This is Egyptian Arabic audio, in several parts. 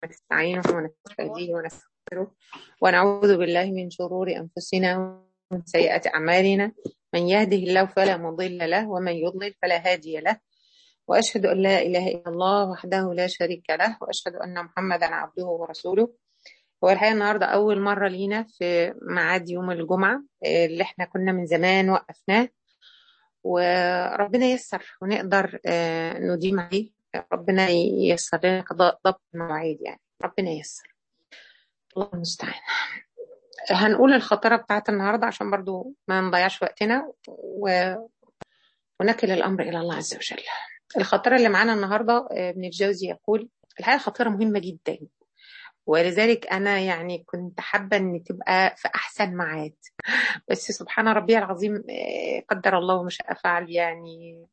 ونستعينه ونستهديه ونستغفره ونعوذ بالله من شرور أنفسنا ومن سيئات أعمالنا من يهده الله فلا مضل له ومن يضلل فلا هادي له وأشهد أن لا إله إلا الله وحده لا شريك له وأشهد أن محمدا عبده ورسوله هو الحقيقة النهاردة أول مرة لينا في ميعاد يوم الجمعة اللي احنا كنا من زمان وقفناه وربنا ييسر ونقدر نديم عليه ربنا ييسر لنا ضبط المواعيد يعني ربنا ييسر الله المستعان هنقول الخطرة بتاعت النهاردة عشان برضو ما نضيعش وقتنا و... ونكل الأمر إلى الله عز وجل الخطرة اللي معانا النهاردة ابن الجوزي يقول الحقيقة خطيرة مهمة جدا ولذلك أنا يعني كنت حابة إن تبقى في أحسن ميعاد بس سبحان ربي العظيم قدر الله وما شاء فعل يعني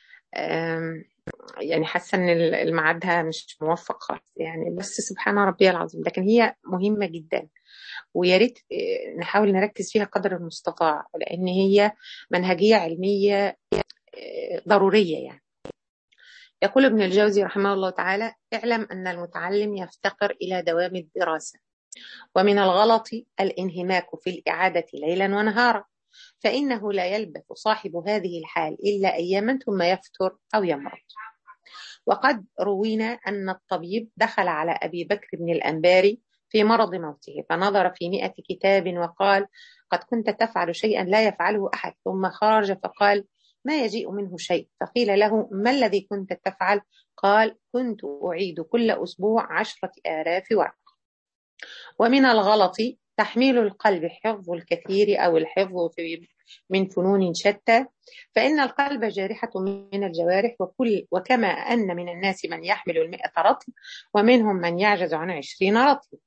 يعني حاسة إن الميعادها مش موفق خالص يعني بس سبحان ربي العظيم لكن هي مهمة جدا ويا ريت نحاول نركز فيها قدر المستطاع لأن هي منهجية علمية ضرورية يعني يقول ابن الجوزي رحمه الله تعالى اعلم أن المتعلم يفتقر إلى دوام الدراسة ومن الغلط الانهماك في الإعادة ليلا ونهارا فإنه لا يلبث صاحب هذه الحال إلا أياما ثم يفتر أو يمرض وقد روينا أن الطبيب دخل على أبي بكر بن الأنباري في مرض موته فنظر في مئة كتاب وقال قد كنت تفعل شيئا لا يفعله أحد ثم خرج فقال ما يجيء منه شيء فقيل له ما الذي كنت تفعل قال كنت أعيد كل أسبوع عشرة آلاف ورقة ومن الغلط تحميل القلب حفظ الكثير أو الحفظ في من فنون شتى فإن القلب جارحة من الجوارح وكل وكما أن من الناس من يحمل المئة رطل ومنهم من يعجز عن عشرين رطل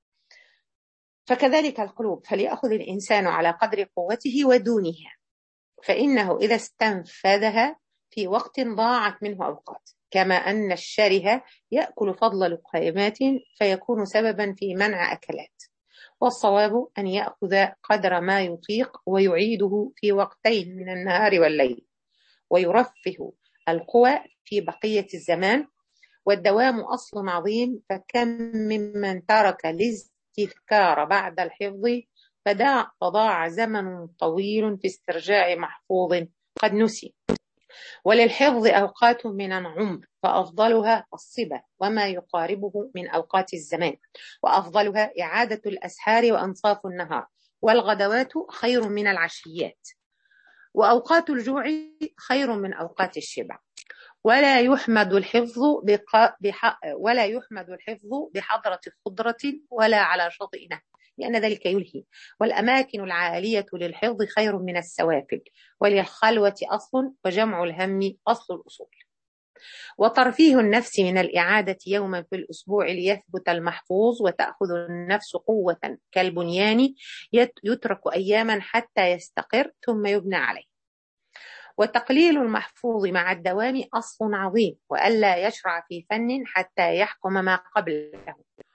فكذلك القلوب فليأخذ الإنسان على قدر قوته ودونها فإنه إذا استنفذها في وقت ضاعت منه أوقات كما أن الشره يأكل فضل لقيمات فيكون سببا في منع أكلات والصواب أن يأخذ قدر ما يطيق ويعيده في وقتين من النهار والليل ويرفه القوى في بقية الزمان والدوام أصل عظيم فكم ممن ترك الاستذكار بعد الحفظ فدع فضاع زمن طويل في استرجاع محفوظ قد نسي وللحفظ أوقات من العمر فأفضلها الصبا وما يقاربه من أوقات الزمان وأفضلها إعادة الأسحار وأنصاف النهار والغدوات خير من العشيات وأوقات الجوع خير من أوقات الشبع ولا يحمد الحفظ بق... بح... ولا يحمد الحفظ بحضرة خضرة ولا على شاطئ نهر لأن ذلك يلهي والأماكن العالية للحفظ خير من السوافل وللخلوة أصل وجمع الهم أصل الأصول وترفيه النفس من الإعادة يوما في الأسبوع ليثبت المحفوظ وتأخذ النفس قوة كالبنيان يترك أياما حتى يستقر ثم يبنى عليه وتقليل المحفوظ مع الدوام أصل عظيم وألا يشرع في فن حتى يحكم ما قبله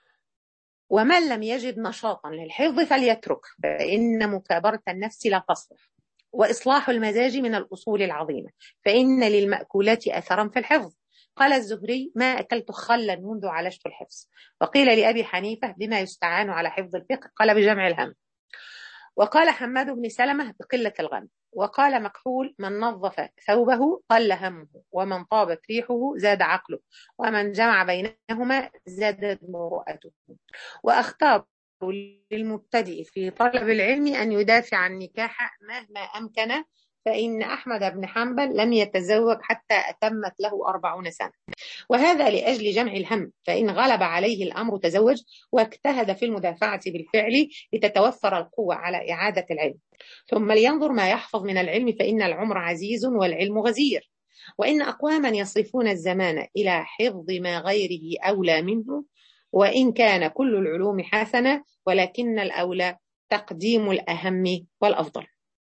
ومن لم يجد نشاطا للحفظ فليترك فإن مكابرة النفس لا تصلح وإصلاح المزاج من الأصول العظيمة فإن للمأكولات أثرا في الحفظ قال الزهري ما أكلت خلا منذ عالجت الحفظ وقيل لأبي حنيفة بما يستعان على حفظ الفقه قال بجمع الهم وقال حماد بن سلمة بقلة الغم وقال مكحول من نظف ثوبه قل همه ومن طابت ريحه زاد عقله ومن جمع بينهما زادت مروءته واختار للمبتدئ في طلب العلم أن يدافع عن النكاح مهما أمكن فإن أحمد بن حنبل لم يتزوج حتى أتمت له أربعون سنة وهذا لأجل جمع الهم فإن غلب عليه الأمر تزوج واجتهد في المدافعة بالفعل لتتوفر القوة على إعادة العلم ثم لينظر ما يحفظ من العلم فإن العمر عزيز والعلم غزير وإن أقواما يصرفون الزمان إلى حفظ ما غيره أولى منه وإن كان كل العلوم حسنة ولكن الأولى تقديم الأهم والأفضل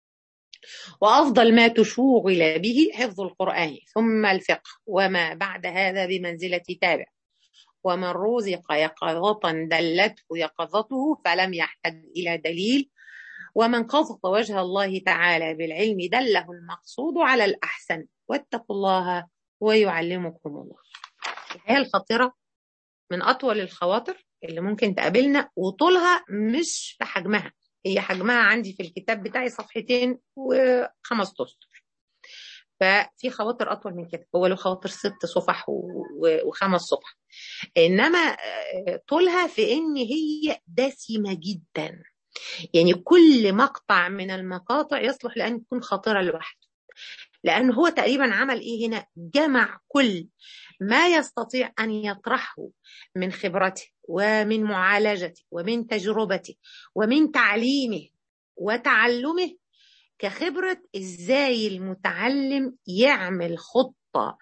وأفضل ما تشوغل به حفظ القرآن ثم الفقه وما بعد هذا بمنزلة تابع ومن رزق يقظة دلته يقظته فلم يحتج إلى دليل ومن قصد وجه الله تعالى بالعلم دله المقصود على الأحسن واتقوا الله ويعلمكم الله الحياة الخطيرة من أطول الخواطر اللي ممكن تقابلنا وطولها مش في حجمها هي حجمها عندي في الكتاب بتاعي صفحتين وخمس اسطر ففي خواطر اطول من كده هو له خواطر ست صفح وخمس صفح انما طولها في ان هي دسمه جدا يعني كل مقطع من المقاطع يصلح لان يكون خاطره لوحده لان هو تقريبا عمل ايه هنا جمع كل ما يستطيع ان يطرحه من خبرته ومن معالجته ومن تجربته ومن تعليمه وتعلمه كخبرة ازاي المتعلم يعمل خطة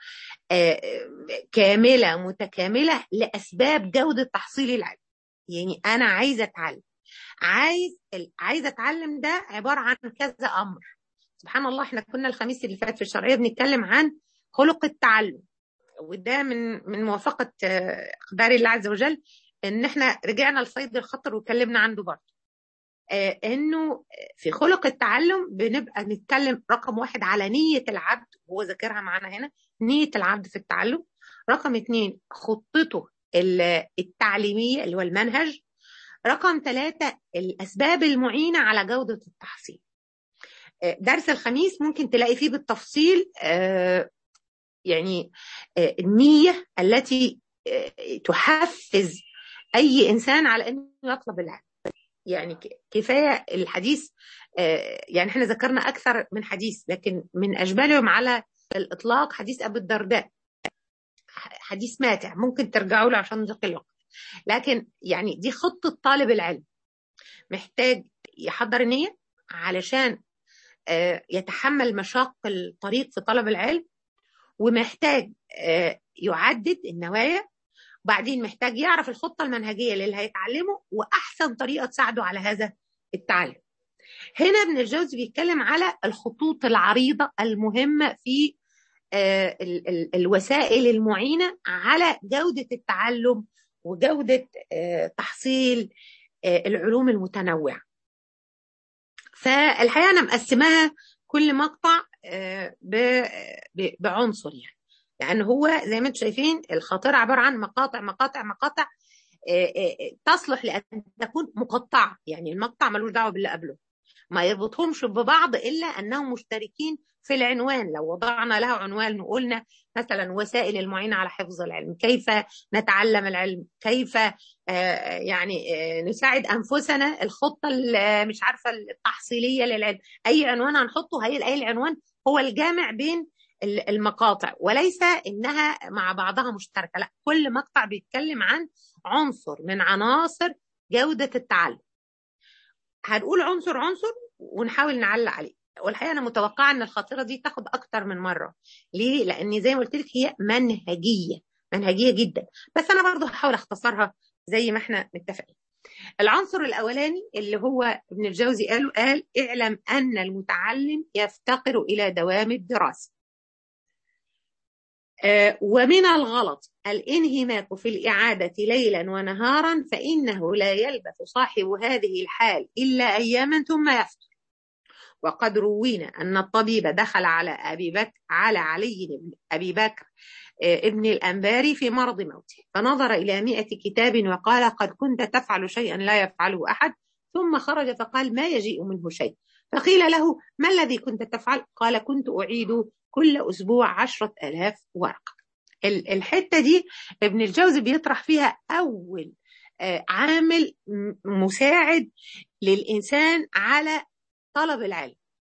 كاملة متكاملة لأسباب جودة تحصيل العلم يعني أنا عايزة أتعلم عايز عايزة أتعلم ده عبارة عن كذا أمر سبحان الله احنا كنا الخميس اللي فات في الشرعية بنتكلم عن خلق التعلم وده من من موافقة أقدار الله عز وجل إن احنا رجعنا لصيد الخطر واتكلمنا عنده برضه انه في خلق التعلم بنبقى نتكلم رقم واحد على نية العبد هو ذاكرها معانا هنا نية العبد في التعلم رقم اتنين خطته التعليمية اللي هو المنهج رقم ثلاثة الأسباب المعينة على جودة التحصيل درس الخميس ممكن تلاقي فيه بالتفصيل يعني النية التي تحفز أي إنسان على أنه يطلب العلم يعني كفايه الحديث يعني احنا ذكرنا اكثر من حديث لكن من اجملهم على الاطلاق حديث ابو الدرداء حديث ماتع ممكن ترجعوا له عشان نضيق الوقت لكن يعني دي خطه طالب العلم محتاج يحضر نيه علشان يتحمل مشاق الطريق في طلب العلم ومحتاج يعدد النوايا وبعدين محتاج يعرف الخطة المنهجية اللي هيتعلمه وأحسن طريقة تساعده على هذا التعلم هنا ابن الجوزي بيتكلم على الخطوط العريضة المهمة في ال ال الوسائل المعينة على جودة التعلم وجودة تحصيل العلوم المتنوعة فالحقيقة أنا مقسماها كل مقطع بعنصر يعني لان هو زي ما انتم شايفين الخاطره عباره عن مقاطع مقاطع مقاطع تصلح لان تكون مقطعه يعني المقطع ملوش دعوه باللي قبله ما يربطهمش ببعض الا انهم مشتركين في العنوان لو وضعنا له عنوان وقلنا مثلا وسائل المعينه على حفظ العلم كيف نتعلم العلم كيف يعني نساعد انفسنا الخطه مش عارفه التحصيليه للعلم اي عنوان هنحطه هي العنوان هو الجامع بين المقاطع وليس انها مع بعضها مشتركه لا كل مقطع بيتكلم عن عنصر من عناصر جوده التعلم هنقول عنصر عنصر ونحاول نعلق عليه والحقيقه انا متوقعه ان الخاطره دي تاخد اكتر من مره ليه لان زي ما قلت لك هي منهجيه منهجيه جدا بس انا برضو هحاول اختصرها زي ما احنا متفقين العنصر الاولاني اللي هو ابن الجوزي قال قال اعلم ان المتعلم يفتقر الى دوام الدراسه ومن الغلط الانهماك في الإعادة ليلا ونهارا فإنه لا يلبث صاحب هذه الحال إلا أياما ثم يفتر وقد روينا أن الطبيب دخل على أبي بكر على علي بن أبي بكر ابن الأنباري في مرض موته فنظر إلى مئة كتاب وقال قد كنت تفعل شيئا لا يفعله أحد ثم خرج فقال ما يجيء منه شيء فقيل له ما الذي كنت تفعل قال كنت أعيد كل أسبوع عشرة ألاف ورقة الحتة دي ابن الجوزي بيطرح فيها أول عامل مساعد للإنسان على طلب العلم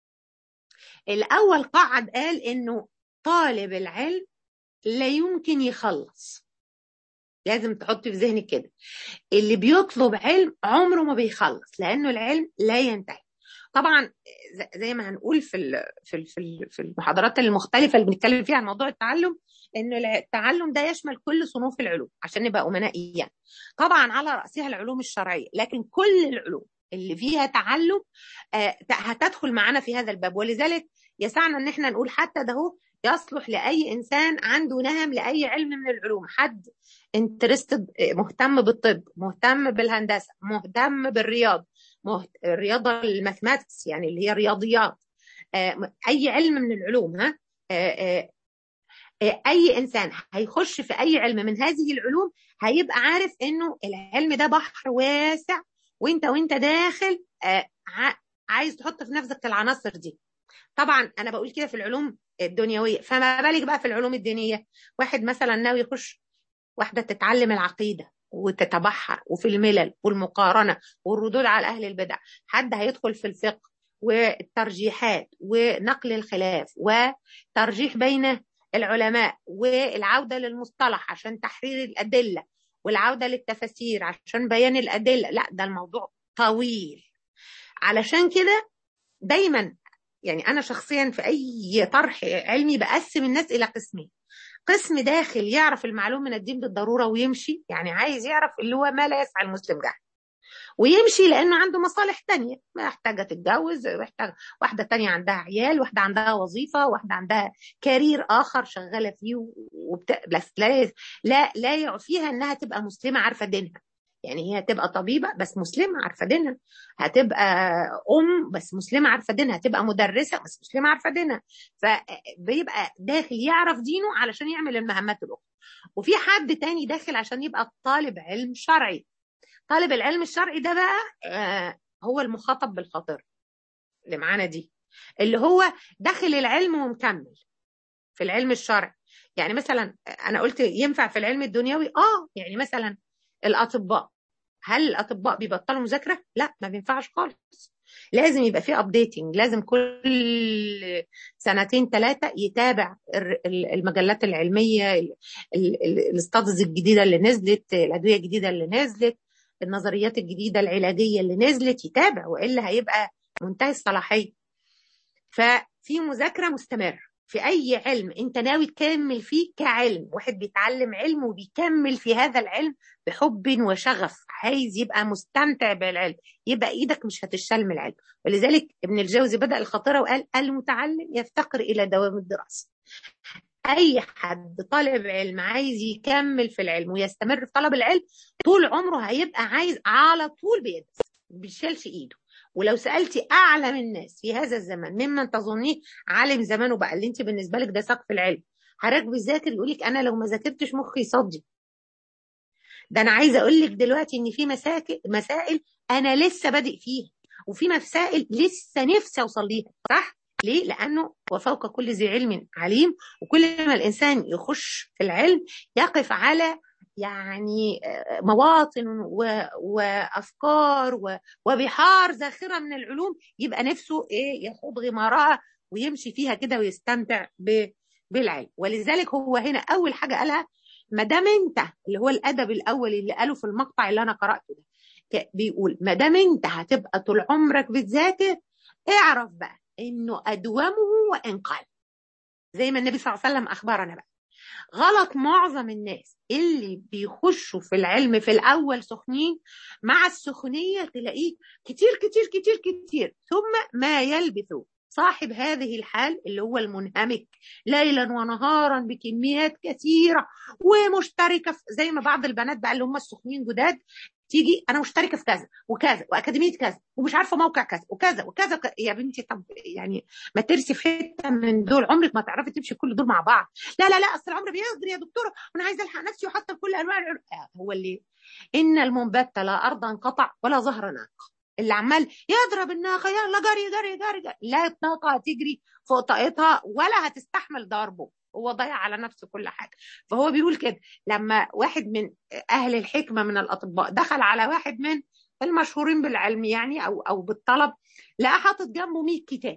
الأول قعد قال إنه طالب العلم لا يمكن يخلص لازم تحط في ذهنك كده اللي بيطلب علم عمره ما بيخلص لأنه العلم لا ينتهي طبعا زي ما هنقول في في في المحاضرات المختلفه اللي بنتكلم فيها عن موضوع التعلم انه التعلم ده يشمل كل صنوف العلوم عشان نبقى امناء يعني طبعا على راسها العلوم الشرعيه لكن كل العلوم اللي فيها تعلم هتدخل معانا في هذا الباب ولذلك يسعنا ان احنا نقول حتى ده هو يصلح لاي انسان عنده نهم لاي علم من العلوم حد انترستد مهتم بالطب مهتم بالهندسه مهتم بالرياض الرياضه الماثماتكس يعني اللي هي الرياضيات اي علم من العلوم ها اي انسان هيخش في اي علم من هذه العلوم هيبقى عارف انه العلم ده بحر واسع وانت وانت داخل عايز تحط في نفسك العناصر دي طبعا انا بقول كده في العلوم الدنيويه فما بالك بقى في العلوم الدينيه واحد مثلا ناوي يخش واحده تتعلم العقيده وتتبحر وفي الملل والمقارنه والردود على اهل البدع حد هيدخل في الفقه والترجيحات ونقل الخلاف وترجيح بين العلماء والعوده للمصطلح عشان تحرير الادله والعوده للتفاسير عشان بيان الادله لا ده الموضوع طويل علشان كده دايما يعني انا شخصيا في اي طرح علمي بقسم الناس الى قسمين قسم داخل يعرف المعلوم من الدين بالضروره ويمشي يعني عايز يعرف اللي هو ما لا يسعى المسلم جهل ويمشي لانه عنده مصالح تانية محتاجه تتجوز محتاجه واحده تانية عندها عيال واحده عندها وظيفه واحده عندها كارير اخر شغاله فيه وبت... بس لا لا لا يعفيها انها تبقى مسلمه عارفه دينها يعني هي هتبقى طبيبه بس مسلمه عارفه دينها هتبقى ام بس مسلمه عارفه دينها هتبقى مدرسه بس مسلمه عارفه دينها فبيبقى داخل يعرف دينه علشان يعمل المهمات الاخرى وفي حد تاني داخل عشان يبقى طالب علم شرعي طالب العلم الشرعي ده بقى آه هو المخاطب بالخاطر اللي معانا دي اللي هو داخل العلم ومكمل في العلم الشرعي يعني مثلا انا قلت ينفع في العلم الدنيوي اه يعني مثلا الاطباء هل الاطباء بيبطلوا مذاكره لا ما بينفعش خالص لازم يبقى في ابديتنج لازم كل سنتين ثلاثه يتابع المجلات العلميه الاستادز الجديده اللي نزلت الادويه الجديده اللي نزلت النظريات الجديده العلاجيه اللي نزلت يتابع والا هيبقى منتهي الصلاحيه ففي مذاكره مستمره في اي علم انت ناوي تكمل فيه كعلم واحد بيتعلم علم وبيكمل في هذا العلم بحب وشغف عايز يبقى مستمتع بالعلم يبقى ايدك مش هتشال من العلم ولذلك ابن الجوزي بدا الخطيره وقال المتعلم يفتقر الى دوام الدراسه اي حد طالب علم عايز يكمل في العلم ويستمر في طلب العلم طول عمره هيبقى عايز على طول بيدرس بيشيلش ايده ولو سالتي اعلم الناس في هذا الزمن ممن تظنيه عالم زمانه بقى اللي انت بالنسبه لك ده سقف العلم حضرتك بيذاكر يقول لك انا لو ما ذاكرتش مخي يصدي ده انا عايزه اقول لك دلوقتي ان في مسائل مسائل انا لسه بادئ فيها وفي مسائل لسه نفسي اوصل ليها صح ليه؟ لأنه وفوق كل ذي علم عليم وكل ما الإنسان يخش في العلم يقف على يعني مواطن وافكار وبحار زاخره من العلوم يبقى نفسه ايه يخوض غمارها ويمشي فيها كده ويستمتع بالعلم ولذلك هو هنا اول حاجه قالها ما دام انت اللي هو الادب الاول اللي قاله في المقطع اللي انا قراته ده بيقول ما دام انت هتبقى طول عمرك بتذاكر اعرف بقى انه ادومه وان قل زي ما النبي صلى الله عليه وسلم اخبرنا بقى غلط معظم الناس اللي بيخشوا في العلم في الاول سخنين مع السخونيه تلاقيه كتير كتير كتير كتير ثم ما يلبث صاحب هذه الحال اللي هو المنهمك ليلا ونهارا بكميات كثيره ومشتركه زي ما بعض البنات بقى اللي هم السخنين جداد تيجي انا مشتركه في كذا وكذا واكاديميه كذا ومش عارفه موقع كذا وكذا وكذا, وكذا. يا بنتي طب يعني ما ترسي في حته من دول عمرك ما تعرفي تمشي كل دول مع بعض لا لا لا اصل العمر بيقدر يا دكتوره وانا عايزه الحق نفسي وحتى كل انواع العلوم هو اللي ان المنبت لا ارضا انقطع ولا ظهر ناقه اللي عمال يضرب الناقه يلا جري جري جري, جري. لا الناقه هتجري فوق طاقتها ولا هتستحمل ضربه هو ضيع على نفسه كل حاجه فهو بيقول كده لما واحد من اهل الحكمه من الاطباء دخل على واحد من المشهورين بالعلم يعني او او بالطلب لقى حاطط جنبه 100 كتاب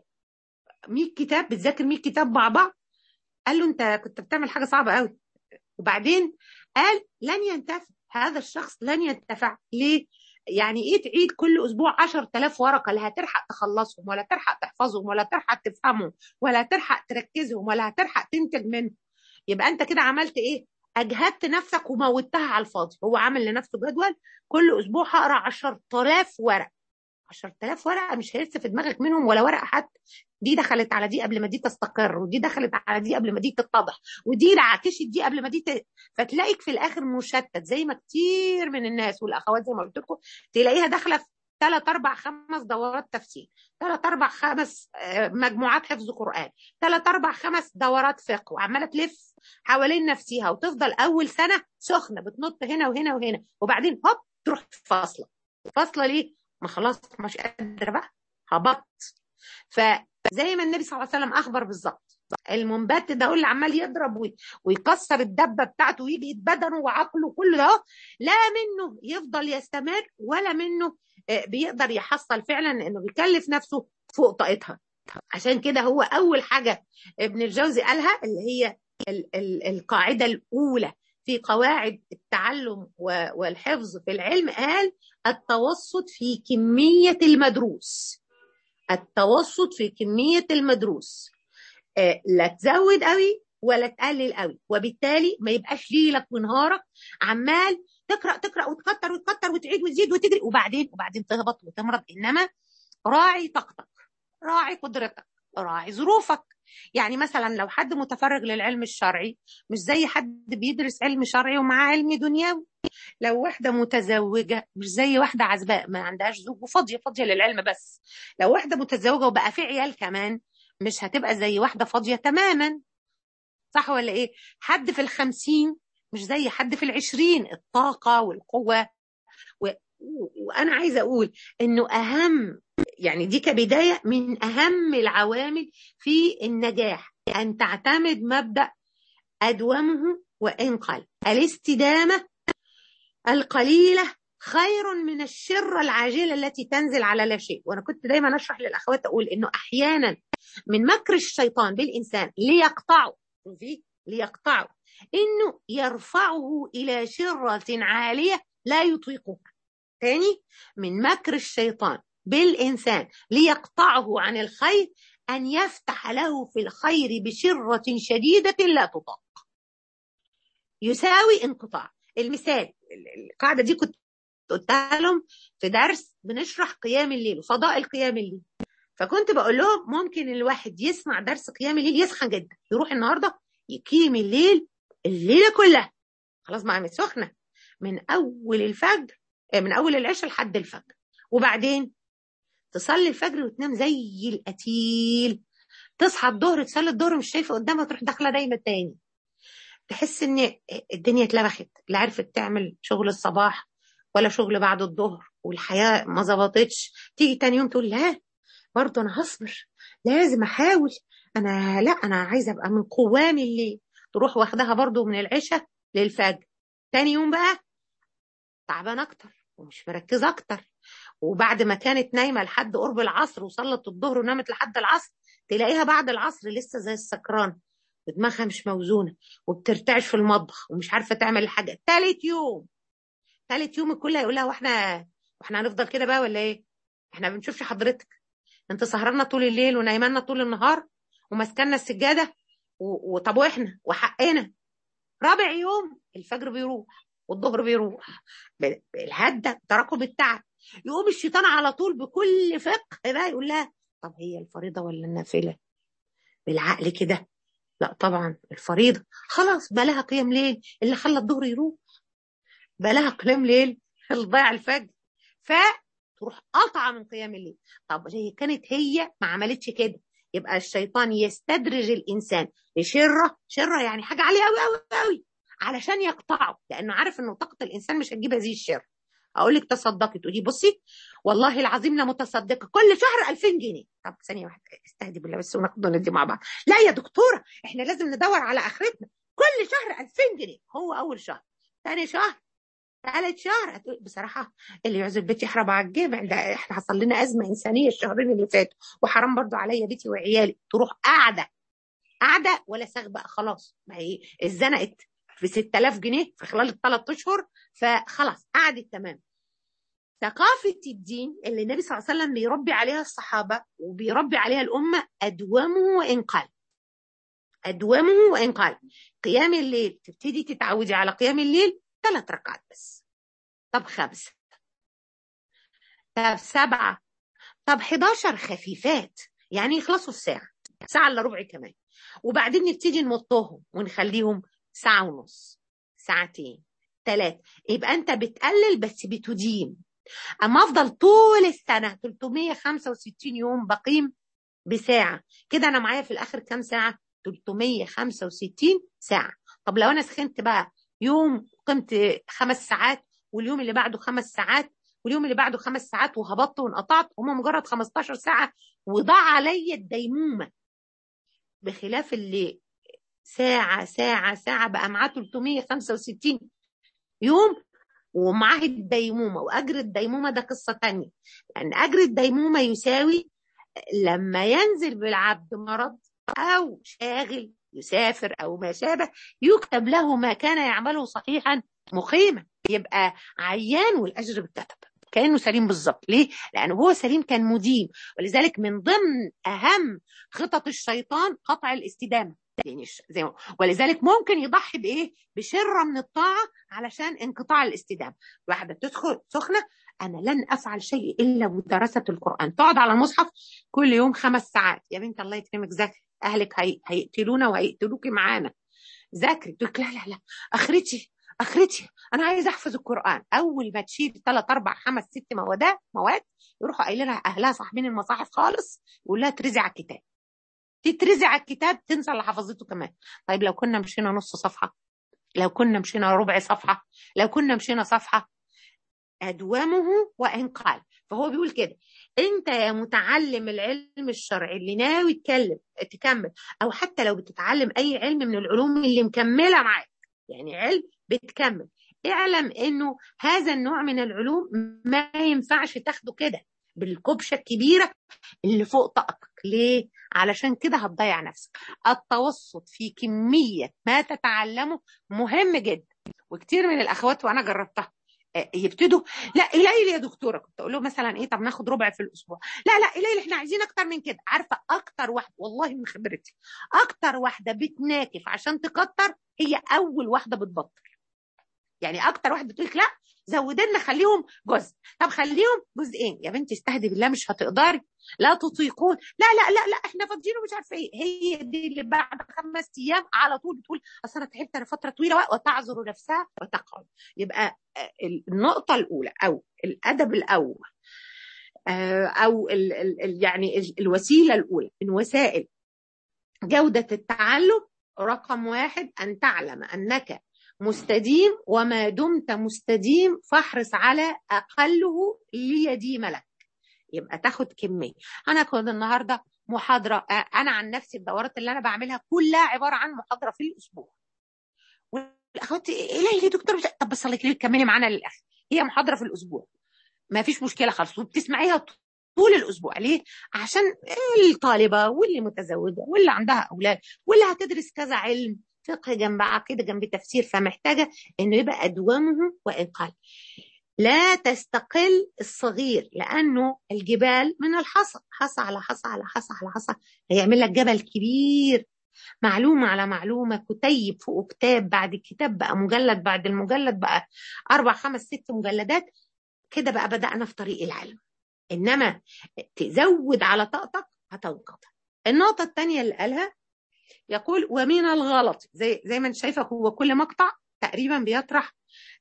100 كتاب بتذاكر 100 كتاب مع بعض قال له انت كنت بتعمل حاجه صعبه قوي وبعدين قال لن ينتفع هذا الشخص لن ينتفع ليه يعني ايه تعيد كل اسبوع 10000 ورقه لا هتلحق تخلصهم ولا تلحق تحفظهم ولا تلحق تفهمهم ولا تلحق تركزهم ولا هتلحق تنتج منهم يبقى انت كده عملت ايه اجهدت نفسك وموتها على الفاضي هو عامل لنفسه جدول كل اسبوع هقرا 10000 ورقه 10000 ورقه مش هيرسى في دماغك منهم ولا ورقه حتى دي دخلت على دي قبل ما دي تستقر ودي دخلت على دي قبل ما دي تتضح ودي عكشت دي قبل ما دي ت... فتلاقيك في الاخر مشتت زي ما كتير من الناس والاخوات زي ما قلت لكم تلاقيها داخله في ثلاث اربع خمس دورات تفسير ثلاث اربع خمس مجموعات حفظ قران ثلاث اربع خمس دورات فقه وعماله تلف حوالين نفسها وتفضل اول سنه سخنه بتنط هنا وهنا وهنا وبعدين هوب تروح فاصله فاصله ليه ما خلاص مش قادره بقى هبط فزي ما النبي صلى الله عليه وسلم اخبر بالظبط المنبت ده هو اللي عمال يضرب ويكسر الدبه بتاعته ويجي بدنه وعقله كله ده لا منه يفضل يستمر ولا منه بيقدر يحصل فعلا انه بيكلف نفسه فوق طاقتها عشان كده هو اول حاجه ابن الجوزي قالها اللي هي ال ال القاعده الاولى في قواعد التعلم والحفظ في العلم قال التوسط في كميه المدروس التوسط في كميه المدروس لا تزود قوي ولا تقلل قوي وبالتالي ما يبقاش ليلك ونهارك عمال تقرا تقرا وتكتر وتكتر وتعيد وتزيد وتجري وبعدين وبعدين تهبط وتمرض انما راعي طاقتك راعي قدرتك راعي ظروفك يعني مثلا لو حد متفرغ للعلم الشرعي مش زي حد بيدرس علم شرعي ومعاه علم دنيوي لو واحده متزوجه مش زي واحده عزباء ما عندهاش زوج وفاضيه فاضيه للعلم بس لو واحده متزوجه وبقى في عيال كمان مش هتبقى زي واحدة فاضية تماما صح ولا ايه حد في الخمسين مش زي حد في العشرين الطاقة والقوة و... وأنا عايزة أقول إنه أهم يعني دي كبداية من أهم العوامل في النجاح أن تعتمد مبدأ أدومه وإن قل الاستدامة القليلة خير من الشرة العاجلة التي تنزل على لا شيء وأنا كنت دايما أشرح للأخوات أقول إنه أحيانا من مكر الشيطان بالإنسان ليقطعه شوفي ليقطعه إنه يرفعه إلى شرة عالية لا يطيقها تاني من مكر الشيطان بالإنسان ليقطعه عن الخير أن يفتح له في الخير بشرة شديدة لا تطاق يساوي انقطاع المثال القاعدة دي كنت قلتها لهم في درس بنشرح قيام الليل وفضائل قيام الليل فكنت بقول لهم ممكن الواحد يسمع درس قيام الليل يسخن جدا يروح النهارده يقيم الليل الليله كلها خلاص ما عملت سخنه من اول الفجر من اول العشاء لحد الفجر وبعدين تصلي الفجر وتنام زي القتيل تصحى الظهر تصلي الظهر مش شايفه قدامها تروح داخله دايما تاني تحس ان الدنيا اتلبخت لا عرفت تعمل شغل الصباح ولا شغل بعد الظهر والحياه ما ظبطتش تيجي تاني يوم تقول لا برضه انا هصبر لازم احاول انا لا انا عايزه ابقى من قوام الليل تروح واخدها برضه من العشاء للفجر تاني يوم بقى تعبان اكتر ومش مركزه اكتر وبعد ما كانت نايمه لحد قرب العصر وصلت الظهر ونامت لحد العصر تلاقيها بعد العصر لسه زي السكران دماغها مش موزونه وبترتعش في المطبخ ومش عارفه تعمل الحاجه تالت يوم تالت يوم الكل هيقول لها واحنا واحنا هنفضل كده بقى ولا ايه؟ احنا ما بنشوفش حضرتك انت سهرنا طول الليل ونايمانا طول النهار وماسكنا السجاده وطب واحنا وحقنا رابع يوم الفجر بيروح والظهر بيروح الهده تراكم التعب يقوم الشيطان على طول بكل فقه بقى يقول لها طب هي الفريضه ولا النافله بالعقل كده لا طبعا الفريضه خلاص بقى لها قيام ليل اللي خلى الظهر يروح بقى لها قيام ليل اللي ضيع الفجر فتروح قاطعه من قيام الليل طب هي كانت هي ما عملتش كده يبقى الشيطان يستدرج الانسان لشره شره يعني حاجه عاليه قوي قوي قوي علشان يقطعه لانه عارف انه طاقه الانسان مش هتجيب هذه الشر اقول لك تصدقي تقولي بصي والله العظيم لا متصدقه كل شهر 2000 جنيه طب ثانيه واحده استهدي بالله بس وناخد ندي مع بعض لا يا دكتوره احنا لازم ندور على اخرتنا كل شهر 2000 جنيه هو اول شهر ثاني شهر ثالث شهر هتقول بصراحه اللي يعزل بيتي يحرم على الجامع ده احنا حصل لنا ازمه انسانيه الشهرين اللي فاتوا وحرام برضو عليا بيتي وعيالي تروح قاعده قاعده ولا ساغ بقى خلاص ما هي اتزنقت في 6000 جنيه في خلال الثلاث اشهر فخلاص قعدت تمام ثقافة الدين اللي النبي صلى الله عليه وسلم بيربي عليها الصحابة وبيربي عليها الأمة أدومه وإن قل أدومه وإن قل قيام الليل تبتدي تتعودي على قيام الليل ثلاث ركعات بس طب خمسة طب سبعة طب 11 خفيفات يعني يخلصوا الساعة ساعة إلا ربع كمان وبعدين نبتدي نمطهم ونخليهم ساعة ونص ساعتين ثلاثة يبقى أنت بتقلل بس بتديم اما افضل طول السنه 365 يوم بقيم بساعه كده انا معايا في الاخر كام ساعه 365 ساعه طب لو انا سخنت بقى يوم قمت خمس ساعات واليوم اللي بعده خمس ساعات واليوم اللي بعده خمس ساعات وهبطت وانقطعت هم مجرد 15 ساعه وضاع عليا الديمومه بخلاف اللي ساعه ساعه ساعه بقى معاه 365 يوم ومعاه الديمومه واجر الديمومه ده قصه تانية لان اجر الديمومه يساوي لما ينزل بالعبد مرض او شاغل يسافر او ما شابه يكتب له ما كان يعمله صحيحا مقيما يبقى عيان والاجر بالكتب كانه سليم بالظبط ليه لانه هو سليم كان مديم ولذلك من ضمن اهم خطط الشيطان قطع الاستدامه يعني زي ما ولذلك ممكن يضحي بايه بشره من الطاعه علشان انقطاع الاستدامه واحده تدخل سخنه انا لن افعل شيء الا ودراسه القران تقعد على المصحف كل يوم خمس ساعات يا بنت الله يكرمك ذاكري اهلك هي... هيقتلونا وهيقتلوكي معانا ذاكري تقول لا لا لا اخرتي اخرتي انا عايزه احفظ القران اول ما تشيل ثلاث اربع خمس ست مواد مواد يروحوا قايلين لها اهلها صاحبين المصاحف خالص يقول لها ترزي على الكتاب تترزي على الكتاب تنسى اللي حفظته كمان طيب لو كنا مشينا نص صفحه لو كنا مشينا ربع صفحه لو كنا مشينا صفحه ادومه وان قال فهو بيقول كده انت يا متعلم العلم الشرعي اللي ناوي تكلم تكمل او حتى لو بتتعلم اي علم من العلوم اللي مكمله معاك يعني علم بتكمل اعلم انه هذا النوع من العلوم ما ينفعش تاخده كده بالكبشه الكبيره اللي فوق طاقتك ليه علشان كده هتضيع نفسك التوسط في كميه ما تتعلمه مهم جدا وكتير من الاخوات وانا جربتها يبتدوا لا قليل يا دكتوره كنت اقول له مثلا ايه طب ناخد ربع في الاسبوع لا لا قليل احنا عايزين اكتر من كده عارفه اكتر واحده والله من خبرتي اكتر واحده بتناكف عشان تكتر هي اول واحده بتبطل يعني اكتر واحده بتقول لا زود لنا خليهم جزء طب خليهم جزئين يا بنتي استهدي بالله مش هتقدري لا تطيقون لا لا لا لا احنا فاضيين ومش عارفه ايه هي دي اللي بعد خمس ايام على طول بتقول اصل انا تعبت انا فتره طويله وتعذر نفسها وتقعد يبقى النقطه الاولى او الادب الاول او ال ال يعني الوسيله الاولى من وسائل جوده التعلم رقم واحد ان تعلم انك مستديم وما دمت مستديم فاحرص على اقله ليديم لك يبقى تاخد كميه انا كنت النهارده محاضره انا عن نفسي الدورات اللي انا بعملها كلها عباره عن محاضره في الاسبوع والاخوات ايه يا دكتور طب بس الله يكرمك كملي معانا للاخر هي محاضره في الاسبوع ما فيش مشكله خالص وبتسمعيها طول الاسبوع ليه؟ عشان الطالبه واللي متزوجه واللي عندها اولاد واللي هتدرس كذا علم فقه جنب عقيده جنب تفسير فمحتاجه انه يبقى ادومه وان قل لا تستقل الصغير لانه الجبال من الحصى حصى على حصى على حصى على حصى هيعمل لك جبل كبير معلومة على معلومة كتيب فوق كتاب بعد الكتاب بقى مجلد بعد المجلد بقى أربع خمس ست مجلدات كده بقى بدأنا في طريق العلم إنما تزود على طاقتك هتنقطع النقطة الثانية اللي قالها يقول ومن الغلط زي زي ما انت شايفه هو كل مقطع تقريبا بيطرح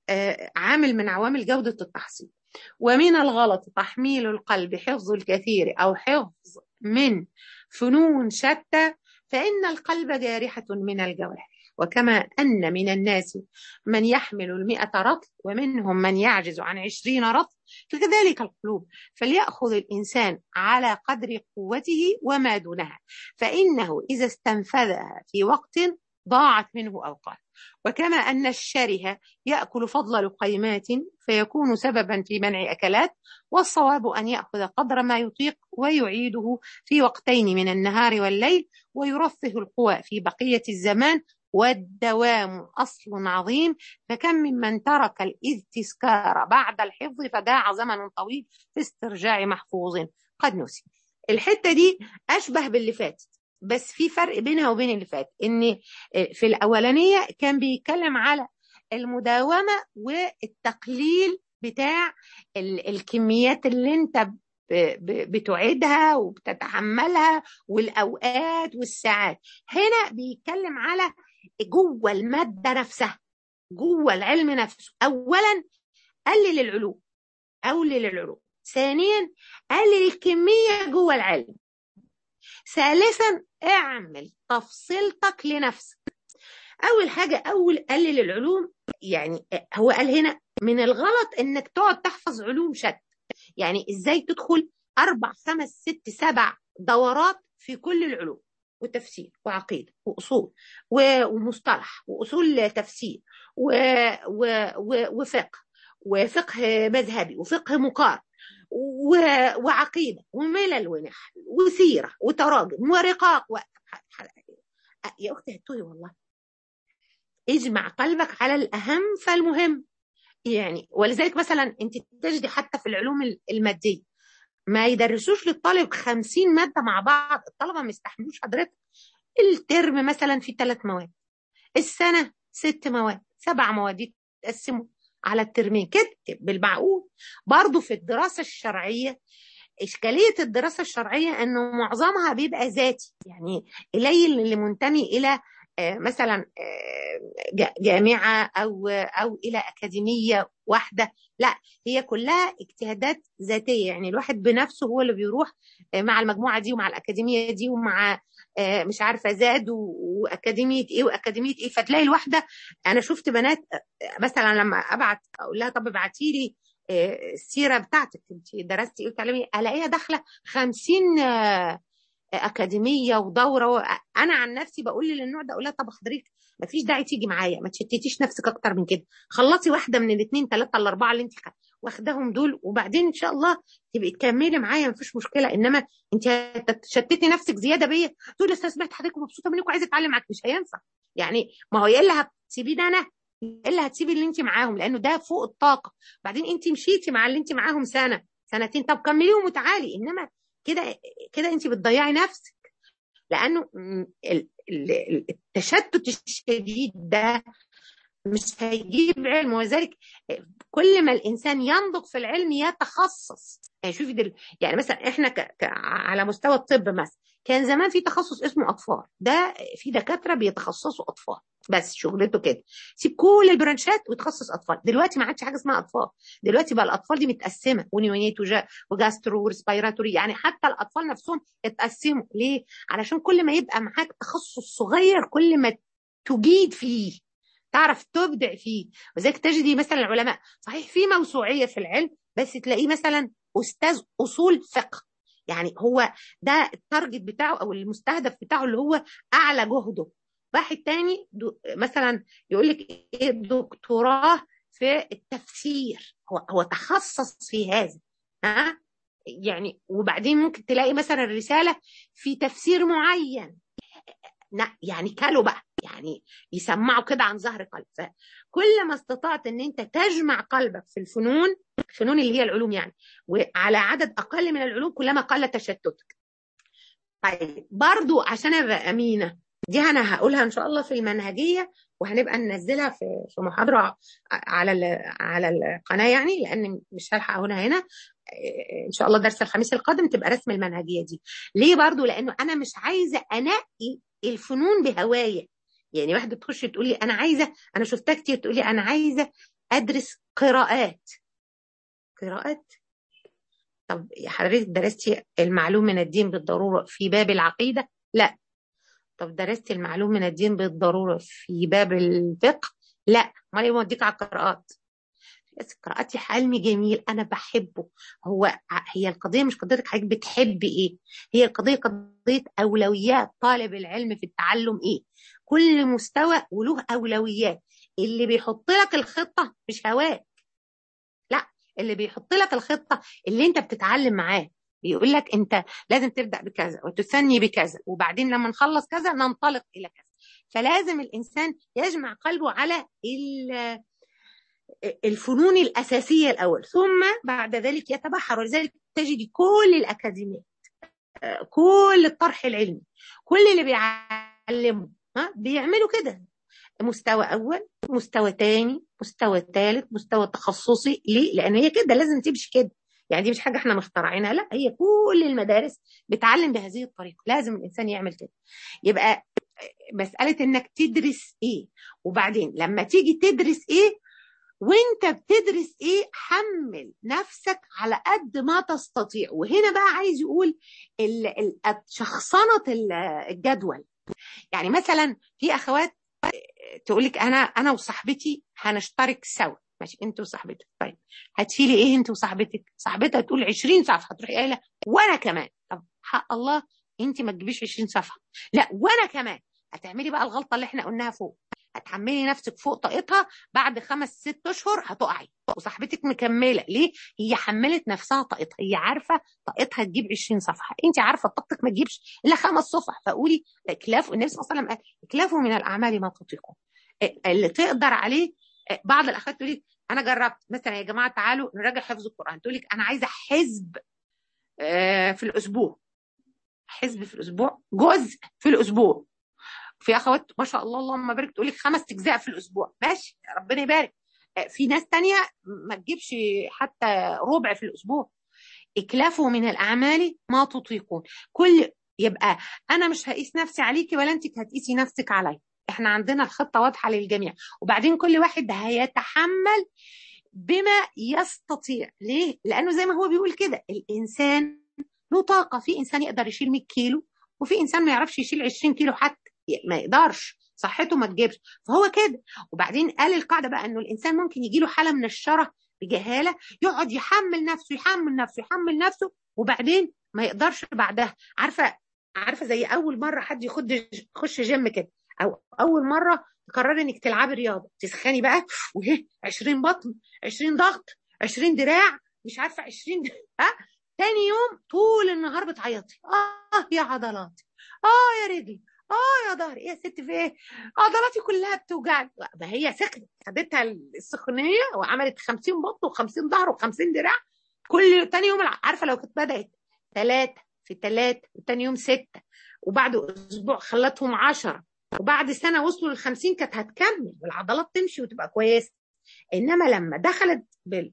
عامل من عوامل جودة التحصيل ومن الغلط تحميل القلب حفظ الكثير أو حفظ من فنون شتى فإن القلب جارحة من الجوارح وكما أن من الناس من يحمل المئة رطل ومنهم من يعجز عن عشرين رطل فكذلك القلوب فليأخذ الإنسان على قدر قوته وما دونها فإنه إذا استنفذها في وقت ضاعت منه أوقات وكما أن الشره يأكل فضل لقيمات فيكون سببا في منع أكلات والصواب أن يأخذ قدر ما يطيق ويعيده في وقتين من النهار والليل ويرفه القوى في بقية الزمان والدوام أصل عظيم فكم ممن ترك الاستذكار بعد الحفظ فداع زمن طويل في استرجاع محفوظ قد نسي الحتة دي أشبه باللي فاتت بس في فرق بينها وبين اللي فات ان في الاولانيه كان بيتكلم على المداومه والتقليل بتاع الكميات اللي انت بتعيدها وبتتحملها والاوقات والساعات هنا بيتكلم على جوه الماده نفسها جوه العلم نفسه اولا قلل العلوم أولل العلوم ثانيا قلل الكمية جوه العلم ثالثا اعمل تفصيلتك لنفسك أول حاجة أول قلل العلوم يعني هو قال هنا من الغلط إنك تقعد تحفظ علوم شتى يعني إزاي تدخل أربع خمس ست سبع دورات في كل العلوم وتفسير وعقيدة وأصول ومصطلح وأصول تفسير وفقه وفقه مذهبي وفقه مقارن وعقيدة وملل ونحل وسيرة وتراجم ورقاق و... يا أختي هتوي والله اجمع قلبك على الأهم فالمهم يعني ولذلك مثلا انت تجدي حتى في العلوم المادية ما يدرسوش للطالب خمسين مادة مع بعض الطلبة ما يستحملوش حضرتك الترم مثلا في ثلاث مواد السنة ست مواد سبع مواد يتقسموا على الترمين كده بالمعقول برضو في الدراسة الشرعية إشكالية الدراسة الشرعية أنه معظمها بيبقى ذاتي يعني قليل اللي منتمي إلى مثلا جامعة أو أو إلى أكاديمية واحدة لا هي كلها اجتهادات ذاتية يعني الواحد بنفسه هو اللي بيروح مع المجموعة دي ومع الأكاديمية دي ومع مش عارفة زاد وأكاديمية إيه وأكاديمية إيه فتلاقي الواحدة أنا شفت بنات مثلا لما أبعت أقول لها طب ابعتي لي السيرة بتاعتك أنت درستي إيه وتعلمي ألاقيها داخلة 50 اكاديميه ودوره و... انا عن نفسي بقول للنوع ده اقول لها طب حضرتك ما فيش داعي تيجي معايا ما تشتتيش نفسك اكتر من كده خلصي واحده من الاثنين ثلاثه الاربعه اللي انت واخداهم دول وبعدين ان شاء الله تبقي تكملي معايا ما فيش مشكله انما انت تشتتي نفسك زياده بيا تقول لي سمعت حضرتك مبسوطه منك وعايزه اتعلم معاك مش هينفع يعني ما هو يا الا هتسيبيه ده انا الا هتسيبي اللي انت معاهم لانه ده فوق الطاقه بعدين انت مشيتي مع اللي انت معاهم سنه سنتين طب كمليهم وتعالي انما كده كده انت بتضيعي نفسك لانه التشتت الشديد ده مش هيجيب علم وذلك كل ما الانسان ينضج في العلم يتخصص يعني شوفي دل يعني مثلا احنا ك... ك... على مستوى الطب مثلا كان زمان في تخصص اسمه اطفال ده في دكاتره بيتخصصوا اطفال بس شغلته كده سيب كل البرانشات وتخصص اطفال دلوقتي ما عادش حاجه اسمها اطفال دلوقتي بقى الاطفال دي متقسمه ونيونيت وجاسترو وريسبيراتوري يعني حتى الاطفال نفسهم اتقسموا ليه علشان كل ما يبقى معاك تخصص صغير كل ما تجيد فيه تعرف تبدع فيه وذلك تجدي مثلا العلماء صحيح في موسوعيه في العلم بس تلاقيه مثلا استاذ اصول فقه يعني هو ده التارجت بتاعه او المستهدف بتاعه اللي هو اعلى جهده واحد تاني مثلا يقول لك ايه دكتوراه في التفسير هو هو تخصص في هذا ها يعني وبعدين ممكن تلاقي مثلا رساله في تفسير معين يعني كالوا بقى يعني يسمعوا كده عن ظهر قلب كل ما استطعت ان انت تجمع قلبك في الفنون الفنون اللي هي العلوم يعني وعلى عدد اقل من العلوم كلما قل تشتتك طيب برضو عشان ابقى امينه دي انا هقولها ان شاء الله في المنهجيه وهنبقى ننزلها في في محاضره على على القناه يعني لان مش هلحق هنا هنا ان شاء الله درس الخميس القادم تبقى رسم المنهجيه دي ليه برضو لانه انا مش عايزه انقي الفنون بهوايه يعني واحده تخش تقول لي انا عايزه انا شفتها كتير تقول لي انا عايزه ادرس قراءات قراءات طب يا حضرتك درستي المعلوم من الدين بالضروره في باب العقيده لا طب درست المعلوم من الدين بالضروره في باب الفقه لا امال ايه موديك على القراءات بس القراءات علم جميل انا بحبه هو هي القضيه مش قضيه حضرتك بتحبي ايه هي القضيه قضيه اولويات طالب العلم في التعلم ايه كل مستوى وله اولويات اللي بيحط لك الخطه مش هواك لا اللي بيحط لك الخطه اللي انت بتتعلم معاه بيقول لك انت لازم تبدا بكذا وتثني بكذا وبعدين لما نخلص كذا ننطلق الى كذا فلازم الانسان يجمع قلبه على الفنون الاساسيه الاول ثم بعد ذلك يتبحر ولذلك تجد كل الاكاديميات كل الطرح العلمي كل اللي بيعلموا ها بيعملوا كده مستوى اول مستوى تاني مستوى ثالث مستوى تخصصي ليه لان هي كده لازم تمشي كده يعني دي مش حاجه احنا مخترعينها لا هي كل المدارس بتعلم بهذه الطريقه لازم الانسان يعمل كده يبقى مساله انك تدرس ايه وبعدين لما تيجي تدرس ايه وانت بتدرس ايه حمل نفسك على قد ما تستطيع وهنا بقى عايز يقول شخصنة الجدول يعني مثلا في اخوات تقول لك انا انا وصاحبتي هنشترك سوا ماشي انت وصاحبتك طيب هتشيلي ايه انت وصاحبتك صاحبتها تقول 20 صفحه تروحي قايله وانا كمان طب حق الله انت ما تجيبيش 20 صفحه لا وانا كمان هتعملي بقى الغلطه اللي احنا قلناها فوق هتحملي نفسك فوق طاقتها بعد خمس ست اشهر هتقعي وصاحبتك مكمله ليه؟ هي حملت نفسها طاقتها هي عارفه طاقتها تجيب 20 صفحه انت عارفه طاقتك ما تجيبش الا خمس صفح فقولي اكلاف النبي صلى الله عليه وسلم قال اكلافه من الاعمال ما تطيقون اللي تقدر عليه بعض الاخوات تقول لي انا جربت مثلا يا جماعه تعالوا نراجع حفظ القران تقول لك انا عايزه حزب في الاسبوع حزب في الاسبوع جزء في الاسبوع في اخوات ما شاء الله اللهم بارك تقول لك خمس اجزاء في الاسبوع ماشي ربنا يبارك في ناس تانية ما تجيبش حتى ربع في الاسبوع اكلافه من الاعمال ما تطيقون كل يبقى انا مش هقيس نفسي عليكي ولا انت هتقيسي نفسك عليا احنا عندنا الخطه واضحه للجميع وبعدين كل واحد هيتحمل بما يستطيع ليه لانه زي ما هو بيقول كده الانسان له طاقه في انسان يقدر يشيل 100 كيلو وفي انسان ما يعرفش يشيل 20 كيلو حتى ما يقدرش صحته ما تجيبش فهو كده وبعدين قال القاعده بقى انه الانسان ممكن يجي له حاله من الشره بجهاله يقعد يحمل نفسه يحمل نفسه يحمل نفسه وبعدين ما يقدرش بعدها عارفه عارفه زي اول مره حد يخد يخش جيم كده او اول مره تقرري انك تلعبي رياضه تسخني بقى وهي 20 بطن 20 ضغط 20 دراع مش عارفه 20 ها تاني يوم طول النهار بتعيطي اه يا عضلاتي اه يا رجلي اه يا ظهري يا ست في ايه عضلاتي كلها بتوجعني ما هي سخنت خدتها السخونيه وعملت 50 بطن و50 ظهر و50 دراع كل تاني يوم عارفه لو كانت بدات ثلاثه في ثلاثه وتاني يوم سته وبعد اسبوع خلتهم 10 وبعد سنه وصلوا لل 50 كانت هتكمل والعضلات تمشي وتبقى كويسه انما لما دخلت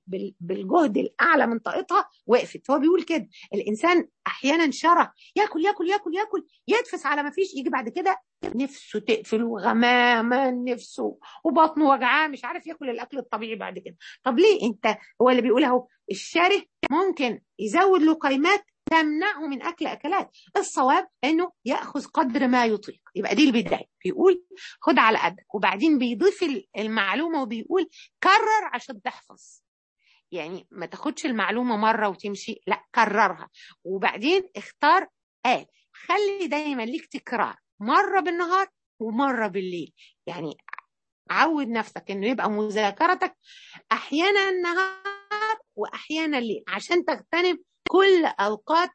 بالجهد الاعلى من طاقتها وقفت فهو بيقول كده الانسان احيانا شره ياكل ياكل ياكل ياكل يدفس على ما فيش يجي بعد كده نفسه تقفل وغمامه نفسه وبطنه وجعاه مش عارف ياكل الاكل الطبيعي بعد كده طب ليه انت هو اللي بيقول اهو الشره ممكن يزود له قيمات تمنعه من اكل اكلات الصواب انه ياخذ قدر ما يطيق يبقى دي البدايه بيقول خد على قدك وبعدين بيضيف المعلومه وبيقول كرر عشان تحفظ يعني ما تاخدش المعلومه مره وتمشي لا كررها وبعدين اختار قال خلي دايما ليك تكرار مره بالنهار ومره بالليل يعني عود نفسك انه يبقى مذاكرتك احيانا النهار واحيانا الليل عشان تغتنم كل اوقات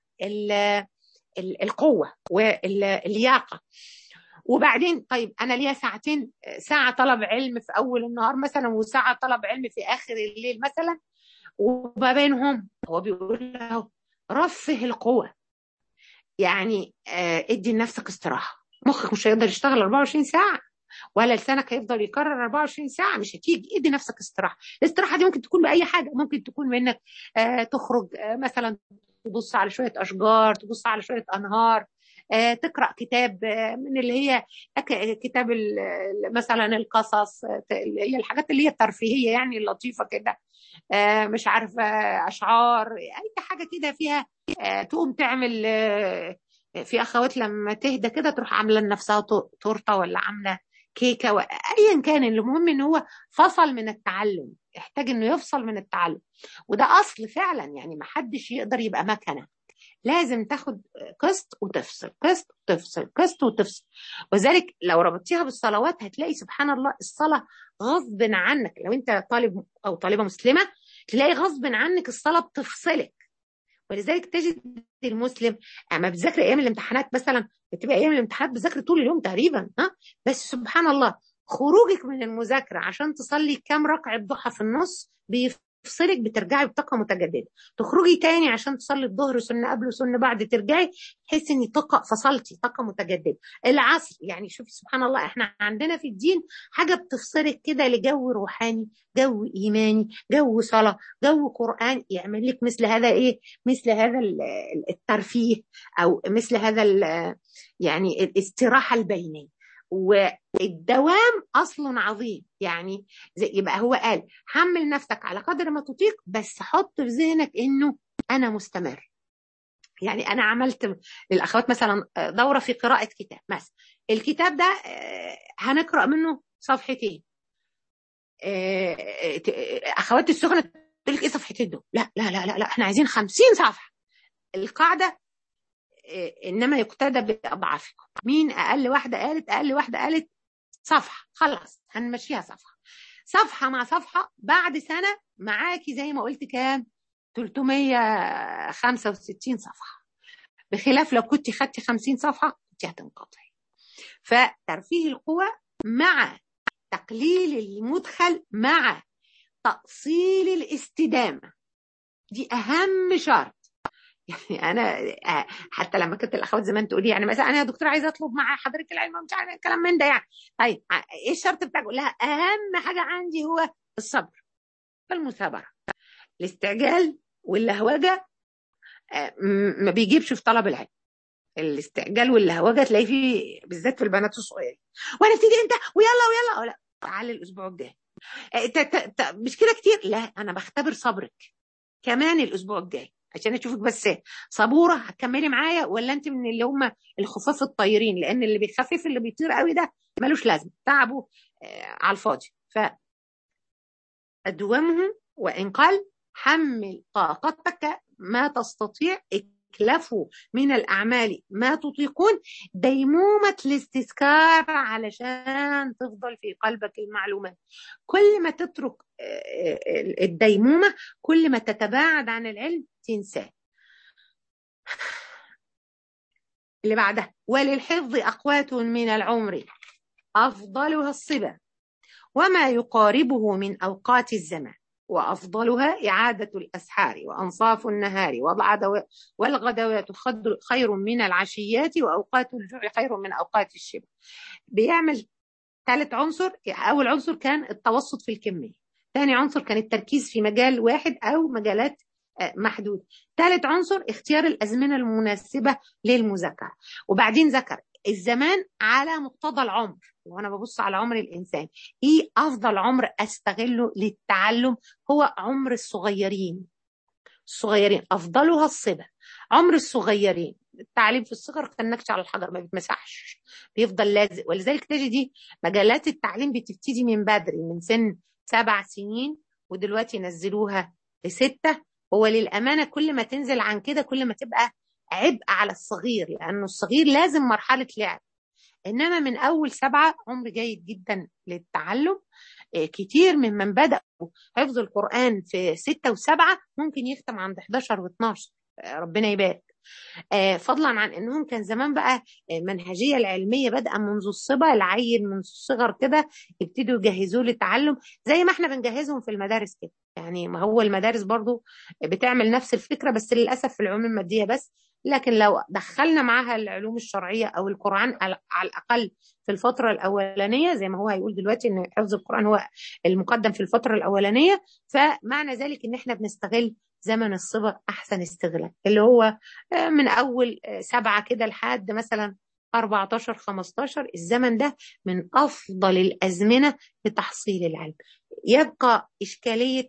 القوه واللياقه وبعدين طيب انا ليا ساعتين ساعه طلب علم في اول النهار مثلا وساعه طلب علم في اخر الليل مثلا وما بينهم هو بيقول له رفه القوه يعني ادي لنفسك استراحه مخك مش هيقدر يشتغل 24 ساعه ولا لسانك هيفضل يكرر 24 ساعه مش هتيجي ادي نفسك استراحه الاستراحه دي ممكن تكون باي حاجه ممكن تكون منك آه تخرج آه مثلا تبص على شويه اشجار تبص على شويه انهار آه تقرا كتاب آه من اللي هي كتاب مثلا القصص هي الحاجات اللي هي الترفيهيه يعني اللطيفه كده آه مش عارفه اشعار اي حاجه كده فيها آه تقوم تعمل آه في اخوات لما تهدى كده تروح عامله لنفسها تورته ولا عامله كيكه و... ايا كان المهم ان هو فصل من التعلم يحتاج انه يفصل من التعلم وده اصل فعلا يعني ما حدش يقدر يبقى مكنه لازم تاخد قسط وتفصل قسط وتفصل قسط وتفصل وذلك لو ربطتيها بالصلوات هتلاقي سبحان الله الصلاه غصب عنك لو انت طالب او طالبه مسلمه تلاقي غصب عنك الصلاه بتفصلك ولذلك تجد المسلم اما بتذاكر ايام الامتحانات مثلا بتبقى ايام الامتحانات بتذاكر طول اليوم تقريبا ها بس سبحان الله خروجك من المذاكره عشان تصلي كام ركعه ضحى في النص بيفصلك بترجعي بطاقه متجدده تخرجي تاني عشان تصلي الظهر سنه قبل وسنه بعد ترجعي تحسي ان طاقه فصلتي طاقه متجدده العصر يعني شوفي سبحان الله احنا عندنا في الدين حاجه بتفصلك كده لجو روحاني جو ايماني جو صلاه جو قران يعمل لك مثل هذا ايه مثل هذا الترفيه او مثل هذا يعني الاستراحه البينيه والدوام اصل عظيم يعني زي يبقى هو قال حمل نفسك على قدر ما تطيق بس حط في ذهنك انه انا مستمر يعني انا عملت للاخوات مثلا دوره في قراءه كتاب مثلا الكتاب ده هنقرا منه صفحتين اخوات السخنه تقول لك ايه صفحتين دول لا لا لا لا, لا احنا عايزين 50 صفحه القاعده انما يقتدى باضعافكم مين اقل واحده قالت اقل واحده قالت صفحه خلاص هنمشيها صفحه صفحه مع صفحه بعد سنه معاكي زي ما قلت كام 365 صفحه بخلاف لو كنت خدتي 50 صفحه كنت هتنقطعي فترفيه القوى مع تقليل المدخل مع تأصيل الاستدامة دي أهم شرط يعني أنا حتى لما كنت الأخوات زمان تقولي يعني مثلا أنا يا دكتور عايزة أطلب مع حضرتك العلم مش عارفة الكلام من ده يعني طيب إيه الشرط بتاعك؟ أقول لها أهم حاجة عندي هو الصبر والمثابرة الاستعجال واللهوجة ما بيجيبش في طلب العلم الاستعجال واللهوجه تلاقيه فيه بالذات في البنات الصغيرين وانا بتيجي انت ويلا ويلا لا تعالي الاسبوع الجاي مش كده كتير لا انا بختبر صبرك كمان الاسبوع الجاي عشان اشوفك بس صبوره هتكملي معايا ولا انت من اللي هم الخفاف الطايرين لان اللي بيخفف اللي بيطير قوي ده ملوش لازمه تعبه على الفاضي ف ادومه وان قل حمل طاقتك ما تستطيع اكلفوا من الأعمال ما تطيقون ديمومة الاستذكار علشان تفضل في قلبك المعلومات كل ما تترك الديمومة كل ما تتباعد عن العلم تنساه اللي بعدها وللحفظ أقوات من العمر أفضلها الصبا وما يقاربه من أوقات الزمان وأفضلها إعادة الأسحار وأنصاف النهار والغدوات خير من العشيات وأوقات الجوع خير من أوقات الشبع بيعمل ثالث عنصر أول عنصر كان التوسط في الكمية ثاني عنصر كان التركيز في مجال واحد أو مجالات محدود ثالث عنصر اختيار الأزمنة المناسبة للمذاكرة وبعدين ذكر الزمان على مقتضى العمر وانا ببص على عمر الانسان ايه افضل عمر استغله للتعلم هو عمر الصغيرين الصغيرين افضلها الصبا عمر الصغيرين التعليم في الصغر كالنكش على الحجر ما بيتمسحش بيفضل لازق ولذلك تجدي مجالات التعليم بتبتدي من بدري من سن سبع سنين ودلوقتي نزلوها لستة هو للأمانة كل ما تنزل عن كده كل ما تبقى عبء على الصغير لأنه الصغير لازم مرحلة لعب إنما من أول سبعة عمر جيد جدا للتعلم كتير ممن بدأوا حفظ القرآن في ستة وسبعة ممكن يختم عند 11 و12 ربنا يبارك فضلا عن انهم كان زمان بقى المنهجيه العلميه بادئه منذ الصبا العيل منذ الصغر كده يبتدوا يجهزوه للتعلم زي ما احنا بنجهزهم في المدارس كده يعني ما هو المدارس برضو بتعمل نفس الفكره بس للاسف في العلوم الماديه بس لكن لو دخلنا معاها العلوم الشرعيه او القران على الاقل في الفتره الاولانيه زي ما هو هيقول دلوقتي ان حفظ القران هو المقدم في الفتره الاولانيه فمعنى ذلك ان احنا بنستغل زمن الصبا احسن استغلال اللي هو من اول سبعه كده لحد مثلا 14 15 الزمن ده من افضل الازمنه لتحصيل العلم يبقى اشكاليه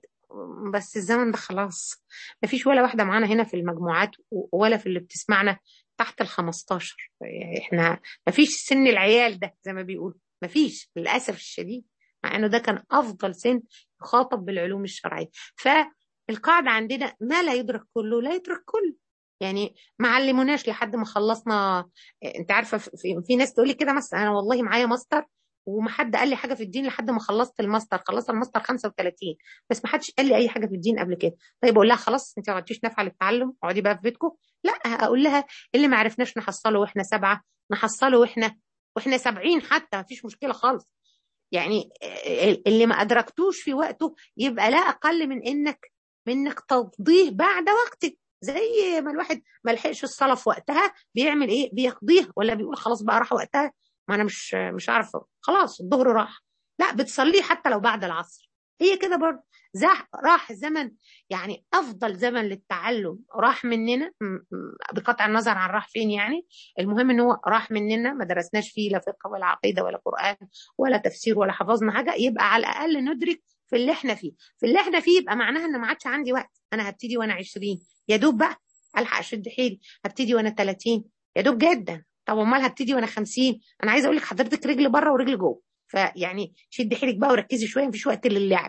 بس الزمن ده خلاص مفيش ولا واحده معانا هنا في المجموعات ولا في اللي بتسمعنا تحت ال 15 يعني احنا مفيش سن العيال ده زي ما بيقولوا مفيش للاسف الشديد مع انه ده كان افضل سن يخاطب بالعلوم الشرعيه ف القاعدة عندنا ما لا يدرك كله لا يدرك كله يعني ما علموناش لحد ما خلصنا انت عارفة في, في ناس تقول لي كده مثلا انا والله معايا ماستر وما حد قال لي حاجة في الدين لحد ما خلصت الماستر خلصت الماستر 35 بس ما حدش قال لي اي حاجة في الدين قبل كده طيب اقول لها خلاص انت ما عدتيش نافعة للتعلم اقعدي بقى في بيتكم لا اقول لها اللي ما عرفناش نحصله واحنا سبعة نحصله واحنا واحنا سبعين حتى ما فيش مشكلة خالص يعني اللي ما ادركتوش في وقته يبقى لا اقل من انك منك تقضيه بعد وقتك زي ما الواحد ما لحقش الصلاه في وقتها بيعمل ايه بيقضيها ولا بيقول خلاص بقى راح وقتها ما انا مش مش عارفه خلاص الظهر راح لا بتصليه حتى لو بعد العصر هي كده برضه راح زمن يعني افضل زمن للتعلم راح مننا بقطع النظر عن راح فين يعني المهم ان هو راح مننا ما درسناش فيه لا فقه ولا عقيده ولا قران ولا تفسير ولا حفظنا حاجه يبقى على الاقل ندرك في اللي احنا فيه في اللي احنا فيه يبقى معناها ان ما عادش عندي وقت انا هبتدي وانا 20 يا دوب بقى الحق اشد حيلي هبتدي وانا 30 يا دوب جدا طب امال هبتدي وانا 50 انا عايزه اقول لك حضرتك رجل بره ورجل جوه فيعني شد حيلك بقى وركزي شويه مفيش وقت للعب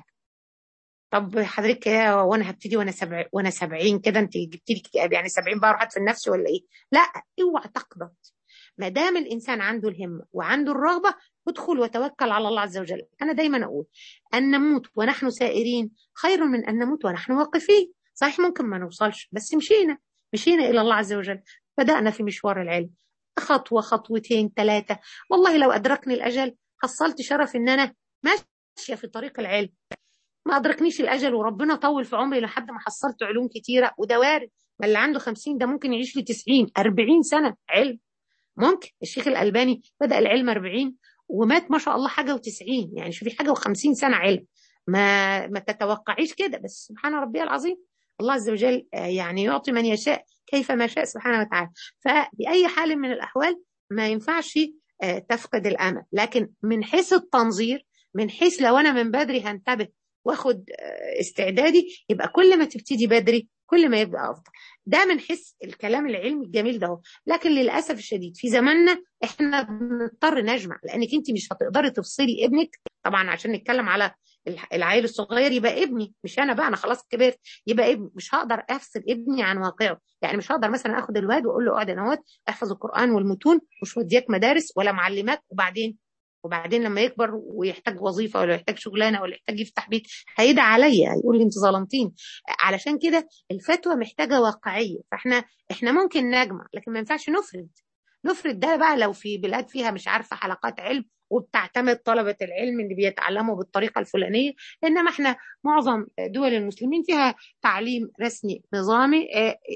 طب حضرتك وانا هبتدي وانا سبع وانا 70 كده انت جبتي لي يعني 70 بقى راحت في النفس ولا ايه؟ لا اوعى تقنط ما دام الانسان عنده الهمه وعنده الرغبه ادخل وتوكل على الله عز وجل انا دايما اقول ان نموت ونحن سائرين خير من ان نموت ونحن واقفين صحيح ممكن ما نوصلش بس مشينا مشينا الى الله عز وجل بدانا في مشوار العلم خطوه خطوتين ثلاثه والله لو ادركني الاجل حصلت شرف ان انا ماشيه في طريق العلم ما ادركنيش الاجل وربنا طول في عمري لحد ما حصلت علوم كتيره وده وارد ما اللي عنده 50 ده ممكن يعيش لي 90 40 سنه علم ممكن الشيخ الالباني بدا العلم 40 ومات ما شاء الله حاجه و90 يعني شوفي حاجه و50 سنه علم ما ما تتوقعيش كده بس سبحان ربي العظيم الله عز وجل يعني يعطي من يشاء كيف ما شاء سبحانه وتعالى فبأي حال من الأحوال ما ينفعش تفقد الأمل لكن من حيث التنظير من حيث لو أنا من بدري هنتبه واخد استعدادي يبقى كل ما تبتدي بدري كل ما يبقى افضل ده من حيث الكلام العلمي الجميل ده لكن للاسف الشديد في زماننا احنا بنضطر نجمع لانك انت مش هتقدري تفصلي ابنك طبعا عشان نتكلم على العيل الصغير يبقى ابني مش انا بقى انا خلاص كبرت يبقى ابني مش هقدر افصل ابني عن واقعه يعني مش هقدر مثلا اخد الواد واقول له اقعد انا احفظ القران والمتون مش وديك مدارس ولا معلمات وبعدين وبعدين لما يكبر ويحتاج وظيفه ولا يحتاج شغلانه ولا يحتاج يفتح بيت هيدعى عليا هيقول لي انت ظلمتين علشان كده الفتوى محتاجه واقعيه فاحنا احنا ممكن نجمع لكن ما ينفعش نفرد نفرد ده بقى لو في بلاد فيها مش عارفه حلقات علم وبتعتمد طلبة العلم اللي بيتعلموا بالطريقة الفلانية إنما إحنا معظم دول المسلمين فيها تعليم رسمي نظامي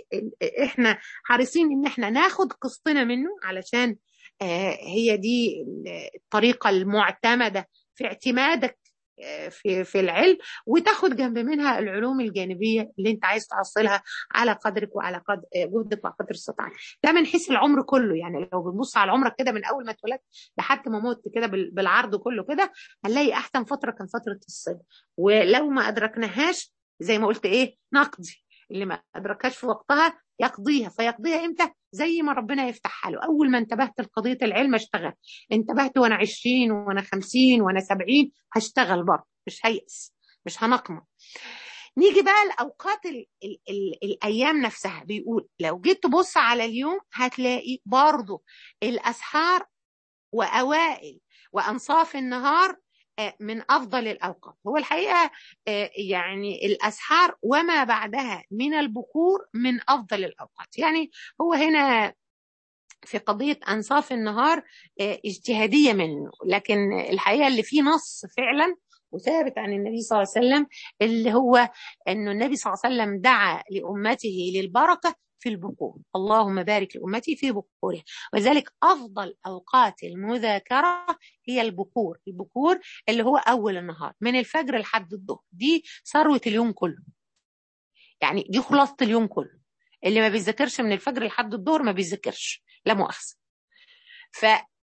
إحنا حريصين إن إحنا ناخد قسطنا منه علشان هي دي الطريقة المعتمدة في اعتمادك في في العلم وتاخد جنب منها العلوم الجانبيه اللي انت عايز تحصلها على قدرك وعلى قدر جهدك وعلى قدر استطاعتك ده من حيث العمر كله يعني لو بنبص على عمرك كده من اول ما اتولدت لحد ما مت كده بالعرض كله كده هنلاقي احسن فتره كان فتره الصبا ولو ما ادركناهاش زي ما قلت ايه نقضي اللي ما ادركهاش في وقتها يقضيها فيقضيها امتى زي ما ربنا يفتحها له اول ما انتبهت لقضيه العلم اشتغل انتبهت وانا 20 وانا 50 وانا 70 هشتغل برضه مش هيأس مش هنقمع نيجي بقى الاوقات ال ال ال الايام نفسها بيقول لو جيت تبص على اليوم هتلاقي برضه الاسحار واوائل وانصاف النهار من افضل الاوقات هو الحقيقه يعني الاسحار وما بعدها من البكور من افضل الاوقات يعني هو هنا في قضيه انصاف النهار اجتهاديه منه لكن الحقيقه اللي فيه نص فعلا وثابت عن النبي صلى الله عليه وسلم اللي هو انه النبي صلى الله عليه وسلم دعا لامته للبركه في البكور اللهم بارك لأمتي في بكورها وذلك أفضل أوقات المذاكرة هي البكور البكور اللي هو أول النهار من الفجر لحد الظهر دي ثروة اليوم كله يعني دي خلاصة اليوم كله اللي ما بيذاكرش من الفجر لحد الظهر ما بيذاكرش لا مؤاخذة ف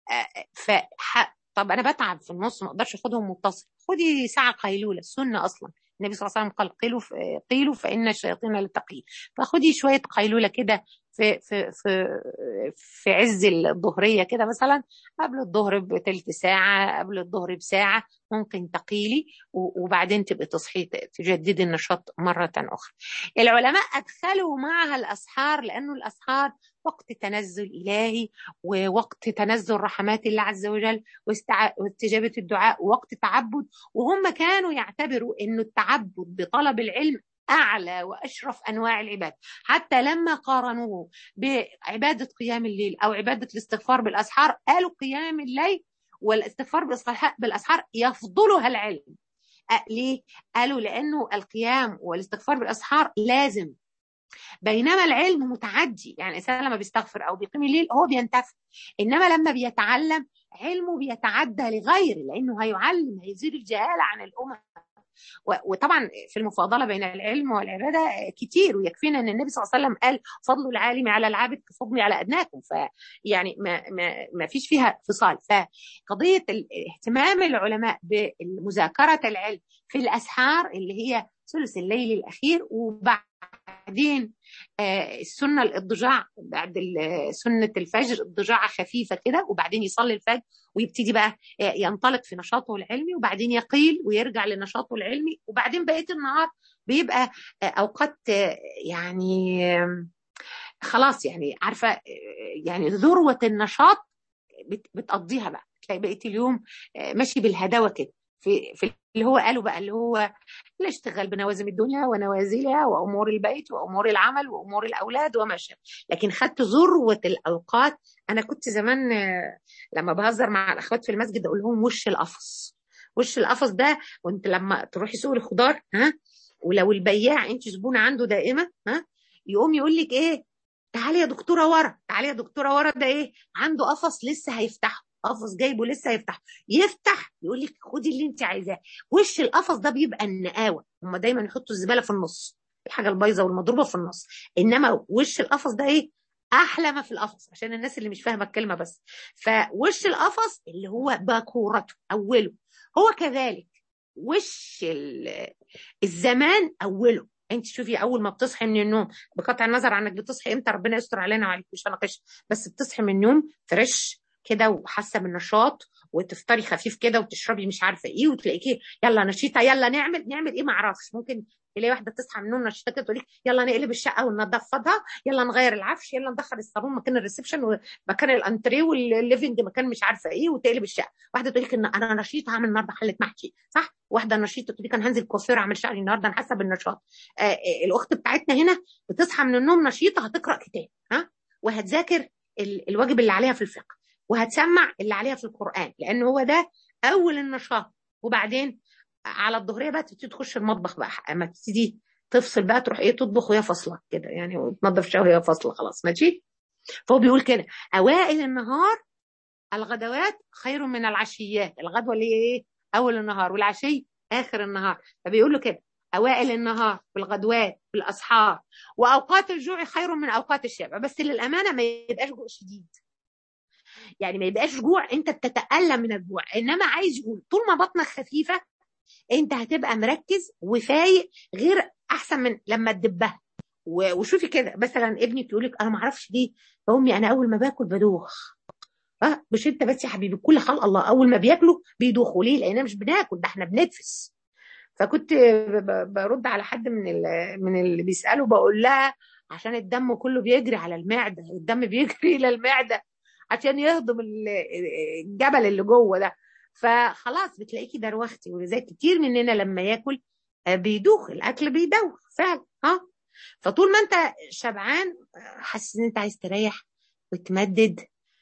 ف طب انا بتعب في النص ما اقدرش اخدهم متصل خدي ساعه قيلوله السنه اصلا النبي صلى الله عليه وسلم قال قيلوا قيلوا فان الشياطين لتقيل فخدي شويه قيلوله كده في في في في عز الظهريه كده مثلا قبل الظهر بثلث ساعه قبل الظهر بساعه ممكن تقيلي وبعدين تبقي تصحي تجددي النشاط مره اخرى. العلماء ادخلوا معها الاسحار لانه الاسحار وقت تنزل الهي ووقت تنزل رحمات الله عز وجل واستجابه الدعاء ووقت تعبد وهم كانوا يعتبروا انه التعبد بطلب العلم اعلى واشرف انواع العباد حتى لما قارنوه بعباده قيام الليل او عباده الاستغفار بالاسحار قالوا قيام الليل والاستغفار بالاسحار يفضلها العلم ليه؟ قالوا لانه القيام والاستغفار بالاسحار لازم بينما العلم متعدي يعني الانسان لما بيستغفر او بيقيم الليل هو بينتفع انما لما بيتعلم علمه بيتعدى لغيره لانه هيعلم هيزيل الجهاله عن الامم وطبعا في المفاضله بين العلم والعباده كتير ويكفينا ان النبي صلى الله عليه وسلم قال فضل العالم على العابد كفضلي على ادناكم فيعني ما ما ما فيش فيها فصال فقضيه اهتمام العلماء بمذاكره العلم في الاسحار اللي هي ثلث الليل الاخير وبعدين السنه الاضجاع بعد سنه الفجر اضجاعه خفيفه كده وبعدين يصلي الفجر ويبتدي بقى ينطلق في نشاطه العلمي وبعدين يقيل ويرجع لنشاطه العلمي وبعدين بقيه النهار بيبقى اوقات يعني خلاص يعني عارفه يعني ذروه النشاط بتقضيها بقى تلاقي بقيه اليوم ماشي بالهداوه كده في في اللي هو قاله بقى اللي هو الاشتغال بنوازم الدنيا ونوازلها وامور البيت وامور العمل وامور الاولاد وما شابه لكن خدت ذروه الاوقات انا كنت زمان لما بهزر مع الاخوات في المسجد اقول لهم وش القفص وش القفص ده وانت لما تروحي سوق الخضار ها ولو البياع انت زبونه عنده دائمه ها يقوم يقول لك ايه تعالي يا دكتوره ورا تعالي يا دكتوره ورا ده ايه عنده قفص لسه هيفتحه قفص جايبه لسه هيفتح يفتح يقول لك خدي اللي انت عايزاه وش القفص ده بيبقى النقاوه هم دايما يحطوا الزباله في النص الحاجه البايظه والمضروبه في النص انما وش القفص ده ايه احلى ما في القفص عشان الناس اللي مش فاهمه الكلمه بس فوش القفص اللي هو باكورته اوله هو كذلك وش الزمان اوله انت شوفي اول ما بتصحي من النوم بقطع النظر عنك بتصحي امتى ربنا يستر علينا وعليك مش هناقش بس بتصحي من النوم فريش كده وحاسه بالنشاط وتفطري خفيف كده وتشربي مش عارفه ايه وتلاقيكي يلا نشيطه يلا نعمل نعمل ايه ما اعرفش ممكن تلاقي واحده تصحى من النوم نشيطه كده تقول لك يلا نقلب الشقه وننضفها يلا نغير العفش يلا ندخل الصالون مكان الريسبشن ومكان الانتريه والليفنج مكان مش عارفه ايه وتقلب الشقه واحده تقول لك ان انا نشيطه هعمل النهارده حله محشي صح واحده نشيطه تقول لك انا هنزل كوافير اعمل شعري النهارده انا حاسه بالنشاط آه الاخت بتاعتنا هنا بتصحى من النوم نشيطه هتقرا كتاب ها وهتذاكر الواجب اللي عليها في الفقه وهتسمع اللي عليها في القرآن لأن هو ده أول النشاط وبعدين على الظهرية بقى تبتدي تخش المطبخ بقى اما تبتدي تفصل بقى تروح ايه تطبخ وهي فاصلة كده يعني وتنظف شوية وهي فاصلة خلاص ماشي فهو بيقول كده أوائل النهار الغدوات خير من العشيات الغدوة اللي هي ايه أول النهار والعشي آخر النهار فبيقول له كده أوائل النهار والغدوات والأسحار وأوقات الجوع خير من أوقات الشبع بس للأمانة ما يبقاش جوع شديد يعني ما يبقاش جوع انت بتتألم من الجوع انما عايز يقول طول ما بطنك خفيفه انت هتبقى مركز وفايق غير احسن من لما تدبها وشوفي كده مثلا ابنك يقول لك انا ما اعرفش ليه امي انا اول ما باكل بدوخ اه مش انت بس يا حبيبي كل خلق الله اول ما بياكلوا بيدوخوا ليه لاننا مش بناكل ده احنا بنتفس فكنت برد على حد من من اللي بيسالوا بقول لها عشان الدم كله بيجري على المعده الدم بيجري الى المعده عشان يهضم الجبل اللي جوه ده فخلاص بتلاقيكي دروختي ولذلك كتير مننا لما ياكل بيدوخ الاكل بيدوخ فعلا ها فطول ما انت شبعان حاسس ان انت عايز تريح وتمدد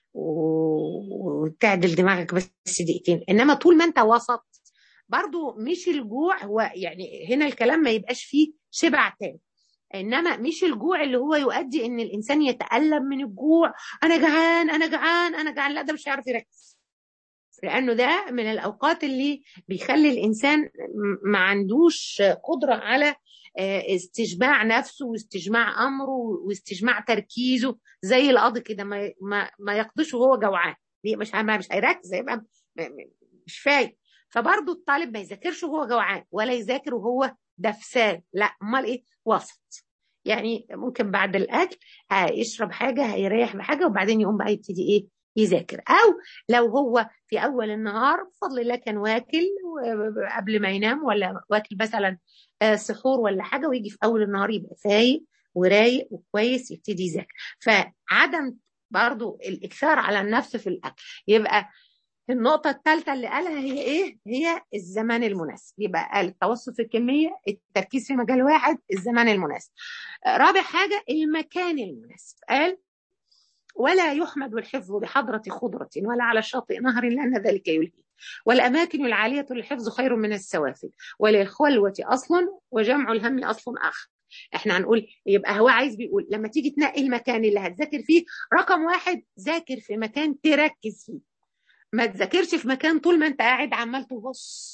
وتعدل دماغك بس دقيقتين انما طول ما انت وسط برضو مش الجوع هو يعني هنا الكلام ما يبقاش فيه شبع تاني انما مش الجوع اللي هو يؤدي ان الانسان يتالم من الجوع انا جعان انا جعان انا جعان لا ده مش هيعرف يركز لانه ده من الاوقات اللي بيخلي الانسان ما عندوش قدره على استجماع نفسه واستجماع امره واستجماع تركيزه زي القاضي كده ما ما, ما يقضيش وهو جوعان مش مش هيركز هيبقى مش فايق فبرضه الطالب ما يذاكرش وهو جوعان ولا يذاكر وهو دفسان لا امال ايه وسط يعني ممكن بعد الاكل هيشرب حاجه هيريح بحاجه وبعدين يقوم بقى يبتدي ايه يذاكر او لو هو في اول النهار بفضل الله كان واكل قبل ما ينام ولا واكل مثلا سحور ولا حاجه ويجي في اول النهار يبقى فايق ورايق وكويس يبتدي يذاكر فعدم برضو الاكثار على النفس في الاكل يبقى النقطة الثالثة اللي قالها هي إيه؟ هي الزمان المناسب، يبقى قال التوسط في الكمية، التركيز في مجال واحد، الزمان المناسب. رابع حاجة المكان المناسب، قال ولا يحمد الحفظ بحضرة خضرة ولا على شاطئ نهر لأن ذلك يلهي والأماكن العالية للحفظ خير من السوافل وللخلوة أصل وجمع الهم أصل آخر احنا هنقول يبقى هو عايز بيقول لما تيجي تنقي المكان اللي هتذاكر فيه رقم واحد ذاكر في مكان تركز فيه ما تذاكرش في مكان طول ما انت قاعد عمال تبص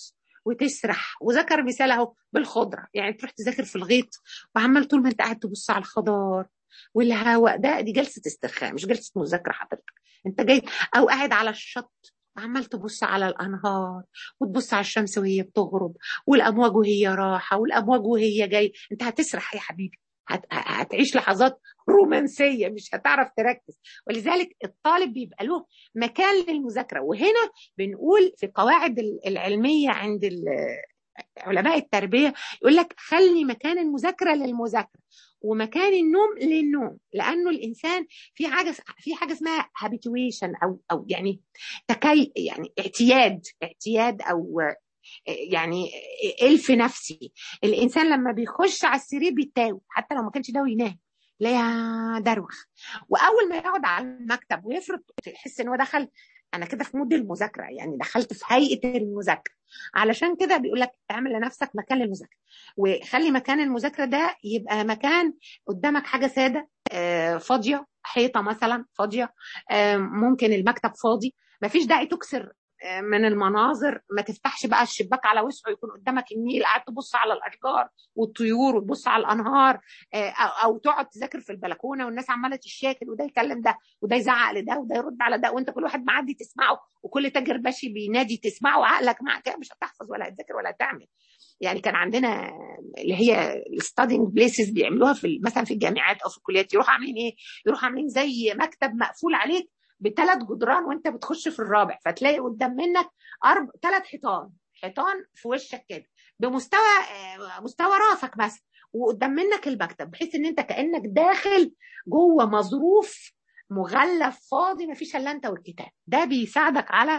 وتسرح وذكر مثال اهو بالخضره يعني تروح تذاكر في الغيط وعمال طول ما انت قاعد تبص على الخضار والهواء ده دي جلسه استرخاء مش جلسه مذاكره حضرتك انت جاي او قاعد على الشط وعمال تبص على الانهار وتبص على الشمس وهي بتغرب والامواج وهي راحه والامواج وهي جاي انت هتسرح يا حبيبي هت... هتعيش لحظات رومانسيه مش هتعرف تركز ولذلك الطالب بيبقى له مكان للمذاكره وهنا بنقول في قواعد العلميه عند علماء التربيه يقول لك خلي مكان المذاكره للمذاكره ومكان النوم للنوم لانه الانسان في حاجه في حاجه اسمها هابيتويشن او او يعني تكي يعني اعتياد اعتياد او يعني الف نفسي الانسان لما بيخش على السرير بيتاوي حتى لو ما كانش ناوي ينام لا دروخ واول ما يقعد على المكتب ويفرض يحس ان هو دخل انا كده في مود المذاكره يعني دخلت في هيئه المذاكره علشان كده بيقول لك اعمل لنفسك مكان للمذاكره وخلي مكان المذاكره ده يبقى مكان قدامك حاجه ساده فاضيه حيطه مثلا فاضيه ممكن المكتب فاضي مفيش داعي تكسر من المناظر ما تفتحش بقى الشباك على وسعه يكون قدامك النيل قاعد تبص على الاشجار والطيور وتبص على الانهار او تقعد تذاكر في البلكونه والناس عماله تشاكل وده يكلم ده وده يزعق لده وده يرد على ده وانت كل واحد معدي تسمعه وكل تاجر ماشي بينادي تسمعه عقلك معك مش هتحفظ ولا هتذاكر ولا هتعمل يعني كان عندنا اللي هي الستادينج بليسز بيعملوها في مثلا في الجامعات او في الكليات يروحوا عاملين ايه؟ يروحوا عاملين زي مكتب مقفول عليك بثلاث جدران وانت بتخش في الرابع فتلاقي قدام منك ارب ثلاث حيطان حيطان في وشك كده بمستوى مستوى راسك مثلا وقدام منك المكتب بحيث ان انت كانك داخل جوه مظروف مغلف فاضي ما فيش الا انت والكتاب ده بيساعدك على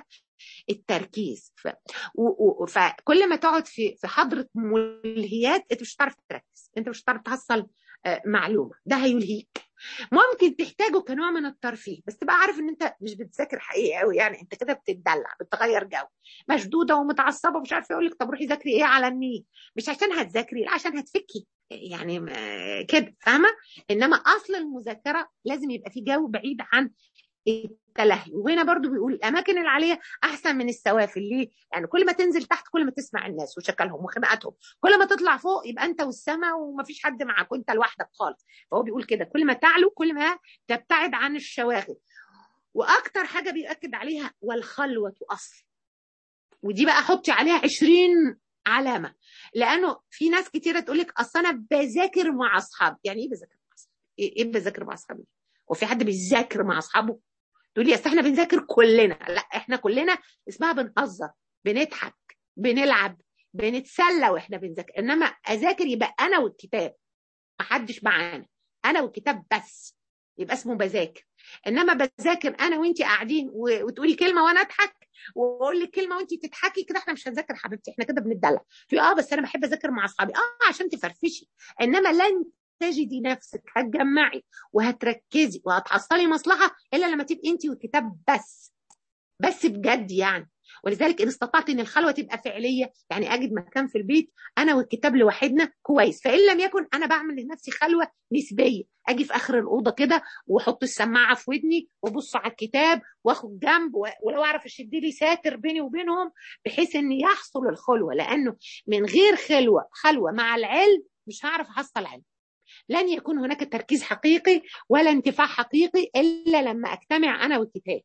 التركيز ف... و... و... فكل ما تقعد في في حضره ملهيات انت مش هتعرف تركز انت مش هتعرف تحصل معلومه ده هيلهيك ممكن تحتاجه كنوع من الترفيه بس تبقى عارف ان انت مش بتذاكر حقيقي قوي يعني انت كده بتدلع بتغير جو مشدوده ومتعصبه ومش عارفه اقول لك طب روحي ذاكري ايه على النيل مش عشان هتذاكري لا عشان هتفكي يعني كده فاهمه انما اصل المذاكره لازم يبقى في جو بعيد عن التلهي وهنا برضو بيقول الاماكن العاليه احسن من السوافل ليه يعني كل ما تنزل تحت كل ما تسمع الناس وشكلهم وخناقاتهم كل ما تطلع فوق يبقى انت والسماء ومفيش حد معاك وانت لوحدك خالص فهو بيقول كده كل ما تعلو كل ما تبتعد عن الشواغل واكتر حاجه بيؤكد عليها والخلوه اصل ودي بقى حطي عليها 20 علامه لانه في ناس كتيره تقول لك اصل انا بذاكر مع اصحابي يعني ايه بذاكر مع اصحابي ايه بذاكر مع اصحابي وفي حد بيذاكر مع اصحابه تقول لي اصل احنا بنذاكر كلنا لا احنا كلنا اسمها بنهزر بنضحك بنلعب بنتسلى واحنا بنذاكر انما اذاكر يبقى انا والكتاب ما حدش معانا انا والكتاب بس يبقى اسمه بذاكر انما بذاكر انا وانت قاعدين وتقولي كلمه وانا اضحك واقول لك كلمه وانت تضحكي كده احنا مش هنذاكر حبيبتي احنا كده بنتدلع في اه بس انا بحب اذاكر مع اصحابي اه عشان تفرفشي انما لن تجدي نفسك هتجمعي وهتركزي وهتحصلي مصلحه الا لما تبقي انت والكتاب بس بس بجد يعني ولذلك ان استطعت ان الخلوه تبقى فعليه يعني اجد مكان في البيت انا والكتاب لوحدنا كويس فان لم يكن انا بعمل لنفسي خلوه نسبيه اجي في اخر الاوضه كده واحط السماعه في ودني وابص على الكتاب واخد جنب ولو اعرف اشد لي ساتر بيني وبينهم بحيث ان يحصل الخلوه لانه من غير خلوه خلوه مع العلم مش هعرف احصل علم لن يكون هناك تركيز حقيقي ولا انتفاع حقيقي الا لما اجتمع انا والكتاب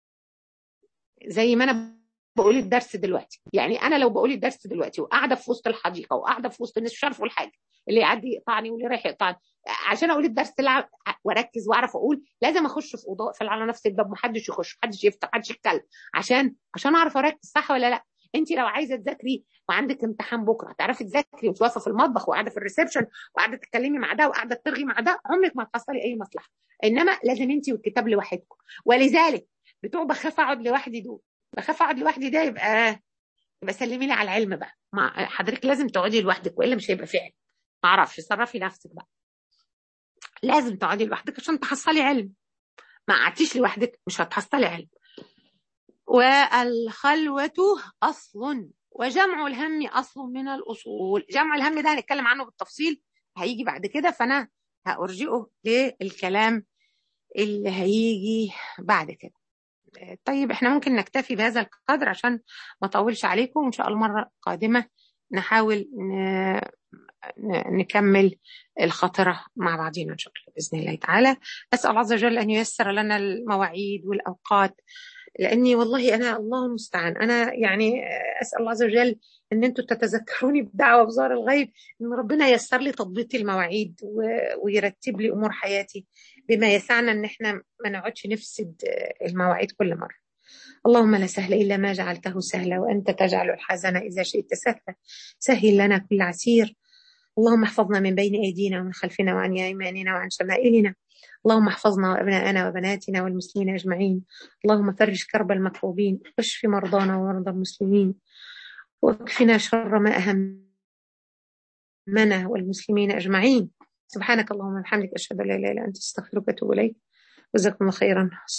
زي ما انا بقول الدرس دلوقتي يعني انا لو بقول الدرس دلوقتي وقاعده في وسط الحديقه وقاعده في وسط الناس مش عارفه اقول حاجه اللي يعدي يقطعني واللي رايح يقطعني عشان اقول الدرس اللي واركز واعرف اقول لازم اخش في اوضه اقفل على نفس الباب محدش يخش محدش يفتح محدش يتكلم عشان عشان اعرف اركز صح ولا لا انت لو عايزه تذاكري وعندك امتحان بكره هتعرفي تذاكري وتواقفه في المطبخ وقاعده في الريسبشن وقاعده تتكلمي مع ده وقاعده ترغي مع ده عمرك ما هتحصلي اي مصلحه انما لازم انت والكتاب لوحدكم ولذلك بتوع بخاف اقعد لوحدي دول بخاف اقعد لوحدي ده يبقى يبقى سلمي لي على العلم بقى ما حضرتك لازم تقعدي لوحدك والا مش هيبقى في علم ما اعرفش صرفي نفسك بقى لازم تقعدي لوحدك عشان تحصلي علم ما قعدتيش لوحدك مش هتحصلي علم والخلوة أصل وجمع الهم أصل من الأصول جمع الهم ده هنتكلم عنه بالتفصيل هيجي بعد كده فأنا هأرجئه للكلام اللي هيجي بعد كده طيب احنا ممكن نكتفي بهذا القدر عشان ما اطولش عليكم وان شاء الله المره القادمه نحاول نكمل الخاطره مع بعضنا ان شاء الله باذن الله تعالى اسال الله عز وجل ان ييسر لنا المواعيد والاوقات لاني والله انا الله المستعان انا يعني اسال الله عز وجل ان انتم تتذكروني بدعوه بزار الغيب ان ربنا ييسر لي تضبيط المواعيد ويرتب لي امور حياتي بما يسعنا ان احنا ما نقعدش نفسد المواعيد كل مره اللهم لا سهل الا ما جعلته سهلا وانت تجعل الحزن اذا شئت سهلا سهل لنا كل عسير اللهم احفظنا من بين ايدينا ومن خلفنا وعن ايماننا وعن شمائلنا اللهم احفظنا وابناءنا وبناتنا والمسلمين اجمعين اللهم فرج كرب المكروبين واشف مرضانا ومرضى المسلمين واكفنا شر ما اهمنا والمسلمين اجمعين سبحانك اللهم وبحمدك اشهد ان لا اله الا انت استغفرك واتوب اليك جزاكم الله خيرا